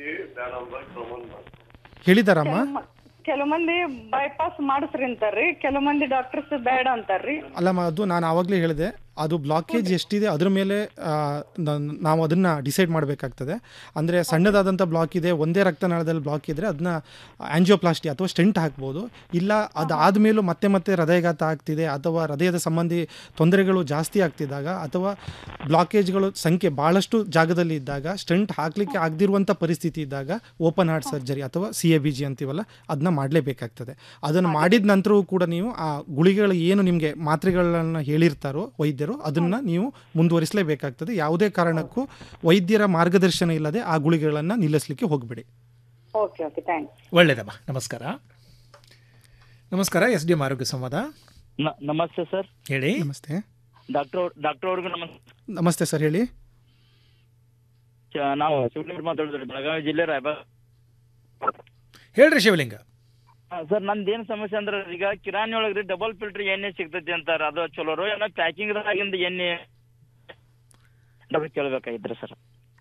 B: ಹೇಳಿದಾರಮ್ಮ
F: ಕೆಲವು ಮಂದಿ ಬೈಪಾಸ್ ಮಾಡಿಸ್ರಿ ಅಂತಾರ್ರಿ ಕೆಲವು ಮಂದಿ ಡಾಕ್ಟರ್ಸ್ ಬೇಡ ಅಂತಾರ್ರಿ
B: ಅಲ್ಲಮ್ಮ ಅದು ನಾನು ಆವಾಗಲೇ ಹೇಳಿದೆ ಅದು ಬ್ಲಾಕೇಜ್ ಎಷ್ಟಿದೆ ಅದ್ರ ಮೇಲೆ ಆ, ನನ್- ನಾವು ಅದನ್ನು ಡಿಸೈಡ್ ಮಾಡಬೇಕಾಗ್ತದೆ ಅಂದರೆ ಸಣ್ಣದಾದಂಥ ಬ್ಲಾಕ್ ಇದೆ ಒಂದೇ ರಕ್ತನಾಳದಲ್ಲಿ ಬ್ಲಾಕ್ ಇದ್ದರೆ ಅದನ್ನ ಆಂಜಿಯೋಪ್ಲಾಸ್ಟಿ ಅಥವಾ ಸ್ಟೆಂಟ್ ಹಾಕ್ಬೋದು ಇಲ್ಲ ಅದಾದಮೇಲೂ ಮತ್ತೆ ಮತ್ತೆ ಹೃದಯಘಾತ ಆಗ್ತಿದೆ ಅಥವಾ ಹೃದಯದ ಸಂಬಂಧಿ ತೊಂದರೆಗಳು ಜಾಸ್ತಿ ಆಗ್ತಿದ್ದಾಗ ಅಥವಾ ಬ್ಲಾಕೇಜ್ಗಳು ಸಂಖ್ಯೆ ಭಾಳಷ್ಟು ಜಾಗದಲ್ಲಿ ಇದ್ದಾಗ ಸ್ಟೆಂಟ್ ಹಾಕಲಿಕ್ಕೆ ಆಗದಿರುವಂಥ ಪರಿಸ್ಥಿತಿ ಇದ್ದಾಗ ಓಪನ್ ಹಾರ್ಟ್ ಸರ್ಜರಿ ಅಥವಾ ಸಿ ಎ ಬಿ ಜಿ ಅಂತೀವಲ್ಲ ಅದನ್ನ ಮಾಡಲೇಬೇಕಾಗ್ತದೆ ಅದನ್ನು ಮಾಡಿದ ನಂತರವೂ ಕೂಡ ನೀವು ಆ ಗುಳಿಗೆಗಳು ಏನು ನಿಮಗೆ ಮಾತ್ರೆಗಳನ್ನು ಹೇಳಿರ್ತಾರೋ ವೈದ್ಯರು ಅದನ್ನು ನೀವು ಮುಂದುವರಿಸಲೇಬೇಕಾಗ್ತದೆ ಯಾವುದೇ ಕಾರಣಕ್ಕೂ ವೈದ್ಯರ ಮಾರ್ಗದರ್ಶನ ಇಲ್ಲದೆ ಆ ಗುಳಿಗೆಗಳನ್ನು ನಿಲ್ಲಿಸಲಿಕ್ಕೆ ಹೋಗಬೇಡಿ
F: ಓಕೆ ಓಕೆ ಥ್ಯಾಂಕ್ಸ್
X: ಒಳ್ಳೆಯದಮ್ಮ ನಮಸ್ಕಾರ ನಮಸ್ಕಾರ ಎಸ್ ಡಿ ಎಂ ಆರೋಗ್ಯ ಸಂವಾದ
G: ನ- ನಮಸ್ತೆ ಸರ್
X: ಹೇಳಿ
B: ನಮಸ್ತೆ
G: ಡಾಕ್ಟರ್ ಡಾಕ್ಟರ್ ಅವ್ರಿಗೂ ನಮಸ್ತೆ
B: ನಮಸ್ತೆ ಸರ್ ಹೇಳಿ
G: ಚ- ನಾವು ಶಿವಲಿಂಗ ಮಾತಾಡಿದ್ರಿ ಬೆಳಗಾವಿ ಜಿಲ್ಲೆ ರಾಯಬಾಗ್
X: ಹೇಳ್ರಿ ಶಿವಲಿಂಗ
G: ಸರ್ ನಂದು ಏನ್ ಸಮಸ್ಯೆ ಅಂದ್ರೆ ಈಗ ಕಿರಾಣಿ ಒಳಗ್ರಿ ಡಬಲ್ ಫಿಲ್ಟರ್ ಎಣ್ಣೆ ಸಿಗ್ತೈತಿ ಅಂತಾರ ಅದು ಚಲೋರು ಏನೋ ಪ್ಯಾಕಿಂಗ್ ದಾಗಿಂದ ಎಣ್ಣೆ ಡಬಲ್ ಕೇಳ್ಬೇಕಾಗಿದ್ರಿ ಸರ್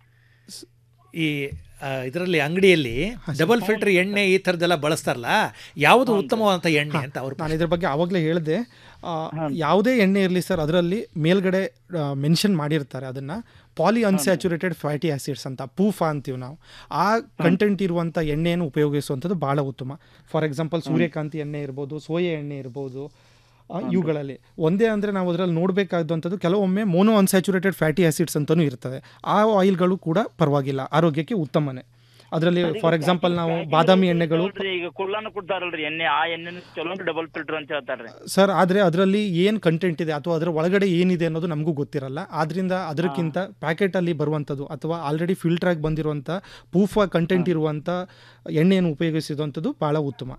X: ಈ ಇದರಲ್ಲಿ ಅಂಗಡಿಯಲ್ಲಿ ಡಬಲ್ ಫಿಲ್ಟರ್ ಎಣ್ಣೆ ಈ ಥರದ್ದೆಲ್ಲ ಬಳಸ್ತಾರಲ್ಲ ಯಾವುದು ಉತ್ತಮವಾದಂಥ ಎಣ್ಣೆ ಅಂತ ಅವ್ರು
B: ನಾನು ಇದ್ರ ಬಗ್ಗೆ ಆವಾಗಲೇ ಹೇಳಿದೆ ಆ, ಯಾವುದೇ ಎಣ್ಣೆ ಇರಲಿ ಸರ್ ಅದರಲ್ಲಿ ಮೇಲ್ಗಡೆ ಮೆನ್ಷನ್ ಮಾಡಿರ್ತಾರೆ ಅದನ್ನು ಪಾಲಿ ಅನ್ಸ್ಯಾಚುರೇಟೆಡ್ ಫ್ಯಾಟಿ ಆಸಿಡ್ಸ್ ಅಂತ ಪೂಫಾ ಅಂತೀವಿ ನಾವು ಆ ಕಂಟೆಂಟ್ ಇರುವಂಥ ಎಣ್ಣೆಯನ್ನು ಉಪಯೋಗಿಸುವಂಥದ್ದು ಭಾಳ ಉತ್ತಮ ಫಾರ್ ಎಕ್ಸಾಂಪಲ್ ಸೂರ್ಯಕಾಂತಿ ಎಣ್ಣೆ ಇರ್ಬೋದು ಸೋಯಾ ಎಣ್ಣೆ ಇರ್ಬೋದು ಆ, ಇವುಗಳಲ್ಲಿ ಒಂದೇ ಅಂದರೆ ನಾವು ಅದರಲ್ಲಿ ನೋಡಬೇಕಾದಂಥದ್ದು ಕೆಲವೊಮ್ಮೆ ಮೋನೋ ಅನ್ಸ್ಯಾಚುರೇಟೆಡ್ ಫ್ಯಾಟಿ ಆಸಿಡ್ಸ್ ಅಂತಲೂ ಇರ್ತದೆ ಆ ಆಯಿಲ್ಗಳು ಕೂಡ ಪರವಾಗಿಲ್ಲ ಆರೋಗ್ಯಕ್ಕೆ ಉತ್ತಮನೇ ಅದರಲ್ಲಿ ಫಾರ್ ಎಕ್ಸಾಂಪಲ್ ನಾವು ಬಾದಾಮಿ ಎಣ್ಣೆಗಳು
G: ನೋಡ್ರಿ ಈಗ ಕುಳ್ಳಾನು ಕೊಡ್ತಾರಲ್ರಿ ಎಣ್ಣೆ ಆ ಎಣ್ಣೆ ಚಲೋ ಡಬಲ್ ಫಿಲ್ಟರ್ ಅಂತ ಹೇಳ್ತಾರ್ರಿ
B: ಸರ್ ಆದರೆ ಅದರಲ್ಲಿ ಏನು ಕಂಟೆಂಟ್ ಇದೆ ಅಥವಾ ಅದರ ಒಳಗಡೆ ಏನಿದೆ ಅನ್ನೋದು ನಮಗೂ ಗೊತ್ತಿರಲ್ಲ ಆದ್ರಿಂದ ಅದಕ್ಕಿಂತ ಪ್ಯಾಕೆಟಲ್ಲಿ ಬರುವಂಥದ್ದು ಅಥವಾ ಆಲ್ರೆಡಿ ಫಿಲ್ಟರ್ ಆಗಿ ಬಂದಿರುವಂಥ ಪೂಫ ಕಂಟೆಂಟ್ ಇರುವಂಥ ಎಣ್ಣೆಯನ್ನು ಉಪಯೋಗಿಸಿದಂಥದ್ದು ಭಾಳ ಉತ್ತಮ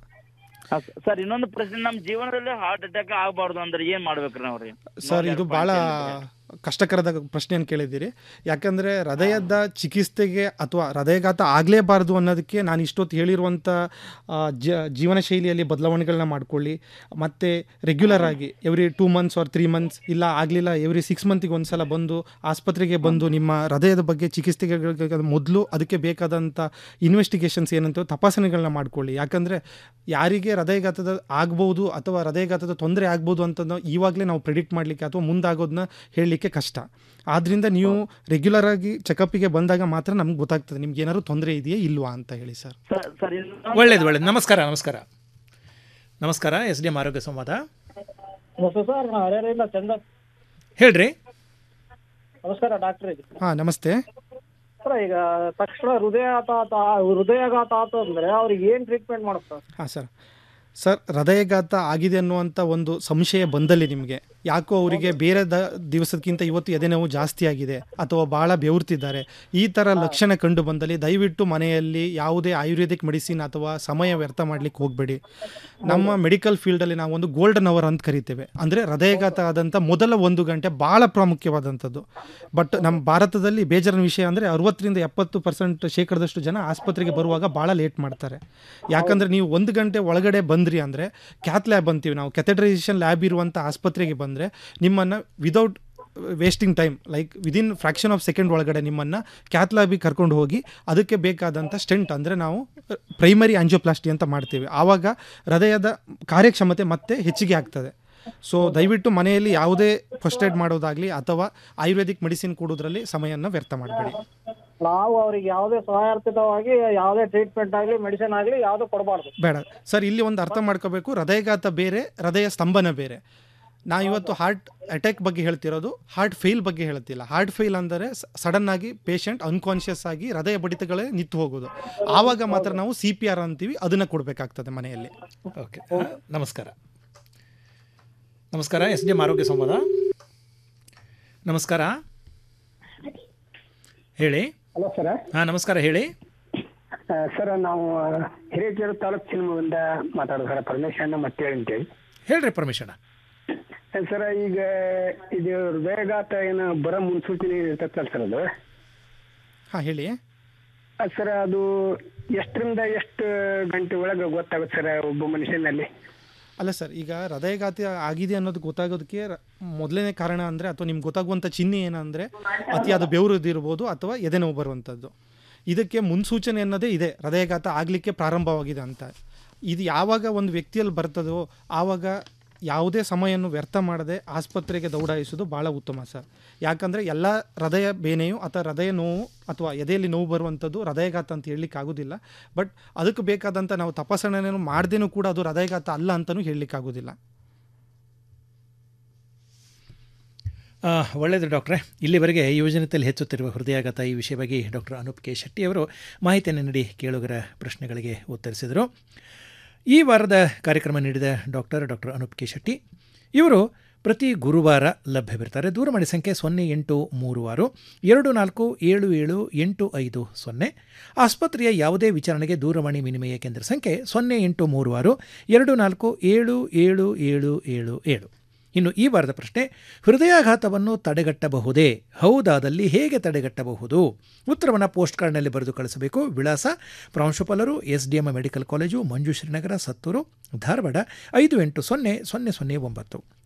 G: ಸರ್ ಇನ್ನೊಂದು ಪ್ರಶ್ನೆ ನಮ್ ಜೀವನದಲ್ಲಿ ಹಾರ್ಟ್ ಅಟ್ಯಾಕ್ ಆಗಬಾರ್ದು ಅಂದ್ರೆ ಏನ್ ಮಾಡ್ಬೇಕ್ರಿ ನಾವ್ರಿ
B: ಸರ್ ಇದು ಭಾಳ ಕಷ್ಟಕರದ ಪ್ರಶ್ನೆಯನ್ನು ಕೇಳಿದ್ದೀರಿ ಯಾಕಂದರೆ ಹೃದಯದ ಚಿಕಿತ್ಸೆಗೆ ಅಥವಾ ಹೃದಯಘಾತ ಆಗಲೇಬಾರ್ದು ಅನ್ನೋದಕ್ಕೆ ನಾನು ಇಷ್ಟೊತ್ತು ಹೇಳಿರುವಂಥ ಆ, ಜ ಜೀವನ ಶೈಲಿಯಲ್ಲಿ ಬದಲಾವಣೆಗಳನ್ನ ಮಾಡ್ಕೊಳ್ಳಿ ಮತ್ತು ರೆಗ್ಯುಲರ್ ಆಗಿ every two months or three months ಇಲ್ಲ ಆಗಲಿಲ್ಲ ಎವ್ರಿ ಸಿಕ್ಸ್ ಮಂತಿಗೆ ಒಂದು ಸಲ ಬಂದು ಆಸ್ಪತ್ರೆಗೆ ಬಂದು ನಿಮ್ಮ ಹೃದಯದ ಬಗ್ಗೆ ಚಿಕಿತ್ಸೆಗೆ ಮೊದಲು ಅದಕ್ಕೆ ಬೇಕಾದಂಥ ಇನ್ವೆಸ್ಟಿಗೇಷನ್ಸ್ ಏನಂತ ತಪಾಸಣೆಗಳನ್ನ ಮಾಡ್ಕೊಳ್ಳಿ ಯಾಕಂದರೆ ಯಾರಿಗೆ ಹೃದಯಘಾತದ ಆಗ್ಬೋದು ಅಥವಾ ಹೃದಯಘಾತದ ತೊಂದರೆ ಆಗ್ಬೋದು ಅಂತ ಇವಾಗಲೇ ನಾವು ಪ್ರಿಡಿಕ್ಟ್ ಮಾಡಲಿಕ್ಕೆ ಅಥವಾ ಮುಂದಾಗೋದನ್ನ ಹೇಳಲಿಕ್ಕೆ ಕಷ್ಟ ಆದ್ದರಿಂದ ನೀವು ರೆಗ್ಯುಲರ್ ಆಗಿ ಚೆಕಪ್ಪಿಗೆ ಬಂದಾಗ ಮಾತ್ರ ನಮ್ಗೆ ಗೊತ್ತಾಗ್ತದೆ ನಿಮ್ಗೆ ಏನಾದ್ರು ತೊಂದರೆ ಇದೆಯಾ ಇಲ್ವಾ ಅಂತ ಹೇಳಿ ಸರ್
G: ಸರ್
X: ಒಳ್ಳೇದು ಒಳ್ಳೇದು ನಮಸ್ಕಾರ ನಮಸ್ಕಾರ ನಮಸ್ಕಾರ ಎಸ್ ಡಿ ಎಂ ಆರೋಗ್ಯ ಸಂವಾದ
I: ಸರ್ ನಾ ಹರಿಹರದಿಂದ ಚಂದ
X: ಹೇಳ್ರಿ
I: ನಮಸ್ಕಾರ ಡಾಕ್ಟ್ರ್
B: ಹಾಂ ನಮಸ್ತೆ
I: ಸರ್ ಈಗ ತಕ್ಷಣ ಹೃದಯಾಘಾತ ಆತ- ಹೃದಯಾಘಾತ ಆತು ಅಂದ್ರೆ ಅವ್ರಿಗೆ ಏನ್ ಟ್ರೀಟ್ಮೆಂಟ್ ಮಾಡುತ್ತೆ
B: ಹಾಂ ಸರ್ ಸರ್ ಹೃದಯಘಾತ ಆಗಿದೆ ಅನ್ನುವಂಥ ಒಂದು ಸಂಶಯ ಬಂದಲ್ಲಿ ನಿಮಗೆ ಯಾಕೋ ಅವರಿಗೆ ಬೇರೆ ದ ದಿವಸಕ್ಕಿಂತ ಇವತ್ತು ಎದೆ ನೋವು ಜಾಸ್ತಿ ಆಗಿದೆ ಅಥವಾ ಭಾಳ ಬೆವರ್ತಿದ್ದಾರೆ ಈ ಥರ ಲಕ್ಷಣ ಕಂಡು ಬಂದಲ್ಲಿ ದಯವಿಟ್ಟು ಮನೆಯಲ್ಲಿ ಯಾವುದೇ ಆಯುರ್ವೇದಿಕ್ ಮೆಡಿಸಿನ್ ಅಥವಾ ಸಮಯ ವ್ಯರ್ಥ ಮಾಡಲಿಕ್ಕೆ ಹೋಗಬೇಡಿ ನಮ್ಮ ಮೆಡಿಕಲ್ ಫೀಲ್ಡಲ್ಲಿ ನಾವು ಒಂದು ಗೋಲ್ಡನ್ ಅವರ್ ಅಂತ ಕರಿತೇವೆ ಅಂದರೆ ಹೃದಯಘಾತ ಆದಂಥ ಮೊದಲ ಒಂದು ಗಂಟೆ ಭಾಳ ಪ್ರಾಮುಖ್ಯವಾದಂಥದ್ದು ಬಟ್ ನಮ್ಮ ಭಾರತದಲ್ಲಿ ಬೇಜಾರಿನ ವಿಷಯ ಅಂದರೆ ಅರವತ್ತರಿಂದ ಎಪ್ಪತ್ತು ಪರ್ಸೆಂಟ್ ಶೇಕಡದಷ್ಟು ಜನ ಆಸ್ಪತ್ರೆಗೆ ಬರುವಾಗ ಭಾಳ ಲೇಟ್ ಮಾಡ್ತಾರೆ ಯಾಕಂದರೆ ನೀವು ಒಂದು ಗಂಟೆ ಒಳಗಡೆ ಬಂದ್ರಿ ಅಂದರೆ ಕ್ಯಾತ್ ಲ್ಯಾಬ್ ಅಂತೀವಿ ನಾವು ಕೆಥೆಡ್ರೈಸೇಷನ್ ಲ್ಯಾಬ್ ಇರುವಂಥ ಆಸ್ಪತ್ರೆಗೆ ಬಂದರೆ ನಿಮ್ಮನ್ನು without wasting time like within fraction of second ಒಳಗಡೆ ನಿಮ್ಮನ್ನು ಕ್ಯಾತ್ ಲ್ಯಾಬಿಗೆ ಕರ್ಕೊಂಡು ಹೋಗಿ ಅದಕ್ಕೆ ಬೇಕಾದಂಥ ಸ್ಟೆಂಟ್ ಅಂದರೆ ನಾವು ಪ್ರೈಮರಿ ಆಂಜಿಯೋಪ್ಲಾಸ್ಟಿ ಅಂತ ಮಾಡ್ತೀವಿ ಆವಾಗ ಹೃದಯದ ಕಾರ್ಯಕ್ಷಮತೆ ಮತ್ತೆ ಹೆಚ್ಚಿಗೆ ಆಗ್ತದೆ ಸೊ ದಯವಿಟ್ಟು ಮನೆಯಲ್ಲಿ ಯಾವುದೇ ಫಸ್ಟ್ ಏಡ್ ಮಾಡೋದಾಗಲಿ ಅಥವಾ ಆಯುರ್ವೇದಿಕ್ ಮೆಡಿಸಿನ್ ಕೊಡೋದ್ರಲ್ಲಿ ಸಮಯನ ವ್ಯರ್ಥ ಮಾಡಬೇಡಿ
I: ನಾವು ಅವ್ರಿಗೆ ಯಾವುದೇ ಸಹಾಯಾರ್ಥಿತವಾಗಿ ಯಾವುದೇ ಟ್ರೀಟ್ಮೆಂಟ್ ಆಗಲಿ ಮೆಡಿಸಿನ್ ಆಗಲಿ ಯಾವುದು ಕೊಡಬಾರ್ದು
B: ಬೇಡ ಸರ್ ಇಲ್ಲಿ ಒಂದು ಅರ್ಥ ಮಾಡ್ಕೋಬೇಕು ಹೃದಯಘಾತ ಬೇರೆ ಹೃದಯ ಸ್ತಂಭನ ಬೇರೆ ನಾವು ಇವತ್ತು ಹಾರ್ಟ್ ಅಟ್ಯಾಕ್ ಬಗ್ಗೆ ಹೇಳ್ತಿರೋದು ಹಾರ್ಟ್ ಫೇಲ್ ಬಗ್ಗೆ ಹೇಳ್ತಿಲ್ಲ ಹಾರ್ಟ್ ಫೇಲ್ ಅಂದರೆ ಸಡನ್ ಆಗಿ ಪೇಷಂಟ್ ಅನ್ಕಾನ್ಷಿಯಸ್ ಆಗಿ ಹೃದಯ ಬಡಿತಗಳೇ ನಿಂತು ಹೋಗೋದು ಆವಾಗ ಮಾತ್ರ ನಾವು ಸಿ ಪಿ ಆರ್ ಅಂತೀವಿ ಅದನ್ನು ಕೊಡಬೇಕಾಗ್ತದೆ ಮನೆಯಲ್ಲಿ
X: ಓಕೆ ನಮಸ್ಕಾರ ನಮಸ್ಕಾರ ಎಸ್ ಡಿ ಎಂ ಆರೋಗ್ಯ ಸಂವಾದ ನಮಸ್ಕಾರ ಹೇಳಿ
L: ಹಲೋ ಸರ್
X: ಹಾಂ ನಮಸ್ಕಾರ ಹೇಳಿ
L: ಸರ್ ನಾವು ಹಿರೇಕೆರೆ ತಾಲೂಕು ಚಿಲ್ಮದಿಂದ ಮಾತಾಡೋದು ಸರ್ ಪರಮೇಶಣ್ಣ ಮತ್ತೆ ಅಂತೇಳಿ
X: ಹೇಳ್ರಿ ಪರಮೇಶಣ್ಣ
L: ಸರ್ ಈಗ ಇದು ಹೃದಯಘಾತ ಏನು ಬರೋ ಮುನ್ಸೂಚನೆ ಇರ್ತೈತಲ್ಲ ಸರ್ ಅದು
B: ಹಾಂ ಹೇಳಿ
L: ಸರ್ ಅದು ಎಷ್ಟರಿಂದ ಎಷ್ಟು ಗಂಟೆ ಒಳಗೆ ಗೊತ್ತಾಗುತ್ತೆ ಸರ್ ಒಬ್ಬ ಮನುಷ್ಯನಲ್ಲಿ
B: ಅಲ್ಲ ಸರ್ ಈಗ ಹೃದಯಘಾತ ಆಗಿದೆ ಅನ್ನೋದು ಗೊತ್ತಾಗೋದಕ್ಕೆ ರ- ಮೊದಲನೇ ಕಾರಣ ಅಂದರೆ ಅಥವಾ ನಿಮ್ಗೆ ಗೊತ್ತಾಗುವಂಥ ಚಿಹ್ನೆ ಏನಂದರೆ ಅತಿಯಾದ ಬೆವರುದಿರ್ಬೋದು ಅಥವಾ ಎದೆ ನೋವು ಬರುವಂಥದ್ದು ಇದಕ್ಕೆ ಮುನ್ಸೂಚನೆ ಅನ್ನೋದೇ ಇದೆ ಹೃದಯಘಾತ ಆಗಲಿಕ್ಕೆ ಪ್ರಾರಂಭವಾಗಿದೆ ಅಂತ ಇದು ಯಾವಾಗ ಒಂದು ವ್ಯಕ್ತಿಯಲ್ಲಿ ಬರ್ತದೋ ಆವಾಗ ಯಾವುದೇ ಸಮಯವನ್ನು ವ್ಯರ್ಥ ಮಾಡದೆ ಆಸ್ಪತ್ರೆಗೆ ದೌಡಾಯಿಸೋದು ಭಾಳ ಉತ್ತಮ ಸರ್ ಯಾಕಂದರೆ ಎಲ್ಲ ಹೃದಯ ಬೇನೆಯು ಅಥವಾ ಹೃದಯ ನೋವು ಅಥವಾ ಎದೆಯಲ್ಲಿ ನೋವು ಬರುವಂಥದ್ದು ಹೃದಯಘಾತ ಅಂತ ಹೇಳಲಿಕ್ಕೆ ಆಗೋದಿಲ್ಲ ಬಟ್ ಅದಕ್ಕೆ ಬೇಕಾದಂಥ ನಾವು ತಪಾಸಣೆಯನ್ನು ಮಾಡ್ದೇನೂ ಕೂಡ ಅದು ಹೃದಯಘಾತ ಅಲ್ಲ ಅಂತಲೂ ಹೇಳಲಿಕ್ಕೆ ಆಗೋದಿಲ್ಲ
X: ಆ, ಒಳ್ಳೆಯದು ಡಾಕ್ಟ್ರೆ ಇಲ್ಲಿವರೆಗೆ ಯುವಜನತೆಯಲ್ಲಿ ಹೆಚ್ಚುತ್ತಿರುವ ಹೃದಯಾಘಾತ ಈ ವಿಷಯವಾಗಿ ಡಾಕ್ಟರ್ ಅನೂಪ್ ಕೆ ಶೆಟ್ಟಿ ಅವರು ಮಾಹಿತಿಯನ್ನು ನೀಡಿ ಕೇಳುಗರ ಪ್ರಶ್ನೆಗಳಿಗೆ ಉತ್ತರಿಸಿದರು ಈ ವಾರದ ಕಾರ್ಯಕ್ರಮ ನೀಡಿದ doctor doctor Anoop K Shetty ಇವರು ಪ್ರತಿ ಗುರುವಾರ ಲಭ್ಯವಿರ್ತಾರೆ ದೂರವಾಣಿ ಸಂಖ್ಯೆ ಸೊನ್ನೆ ಎಂಟು ಮೂರು ಆರು ಎರಡು ನಾಲ್ಕು ಏಳು ಏಳು ಎಂಟು ಐದು ಸೊನ್ನೆ ಆಸ್ಪತ್ರೆಯ ಯಾವುದೇ ವಿಚಾರಣೆಗೆ ದೂರವಾಣಿ ವಿನಿಮಯ ಕೇಂದ್ರ ಸಂಖ್ಯೆ ಸೊನ್ನೆ ಎಂಟು ಮೂರು ಆರು ಎರಡು ನಾಲ್ಕು ಏಳು ಏಳು ಏಳು ಏಳು ಏಳು ಇನ್ನು ಈ ವಾರದ ಪ್ರಶ್ನೆ ಹೃದಯಾಘಾತವನ್ನು ತಡೆಗಟ್ಟಬಹುದೇ ಹೌದಾದಲ್ಲಿ ಹೇಗೆ ತಡೆಗಟ್ಟಬಹುದು ಉತ್ತರವನ್ನು ಪೋಸ್ಟ್ ಕಾರ್ಡ್ನಲ್ಲಿ ಬರೆದು ಕಳಿಸಬೇಕು ವಿಳಾಸ ಪ್ರಾಂಶುಪಾಲರು S D M medical college Manju Shrinagar Sattur Dharwad ಐದು ಎಂಟು ಸೊನ್ನೆ ಸೊನ್ನೆ ಸೊನ್ನೆ ಒಂಬತ್ತು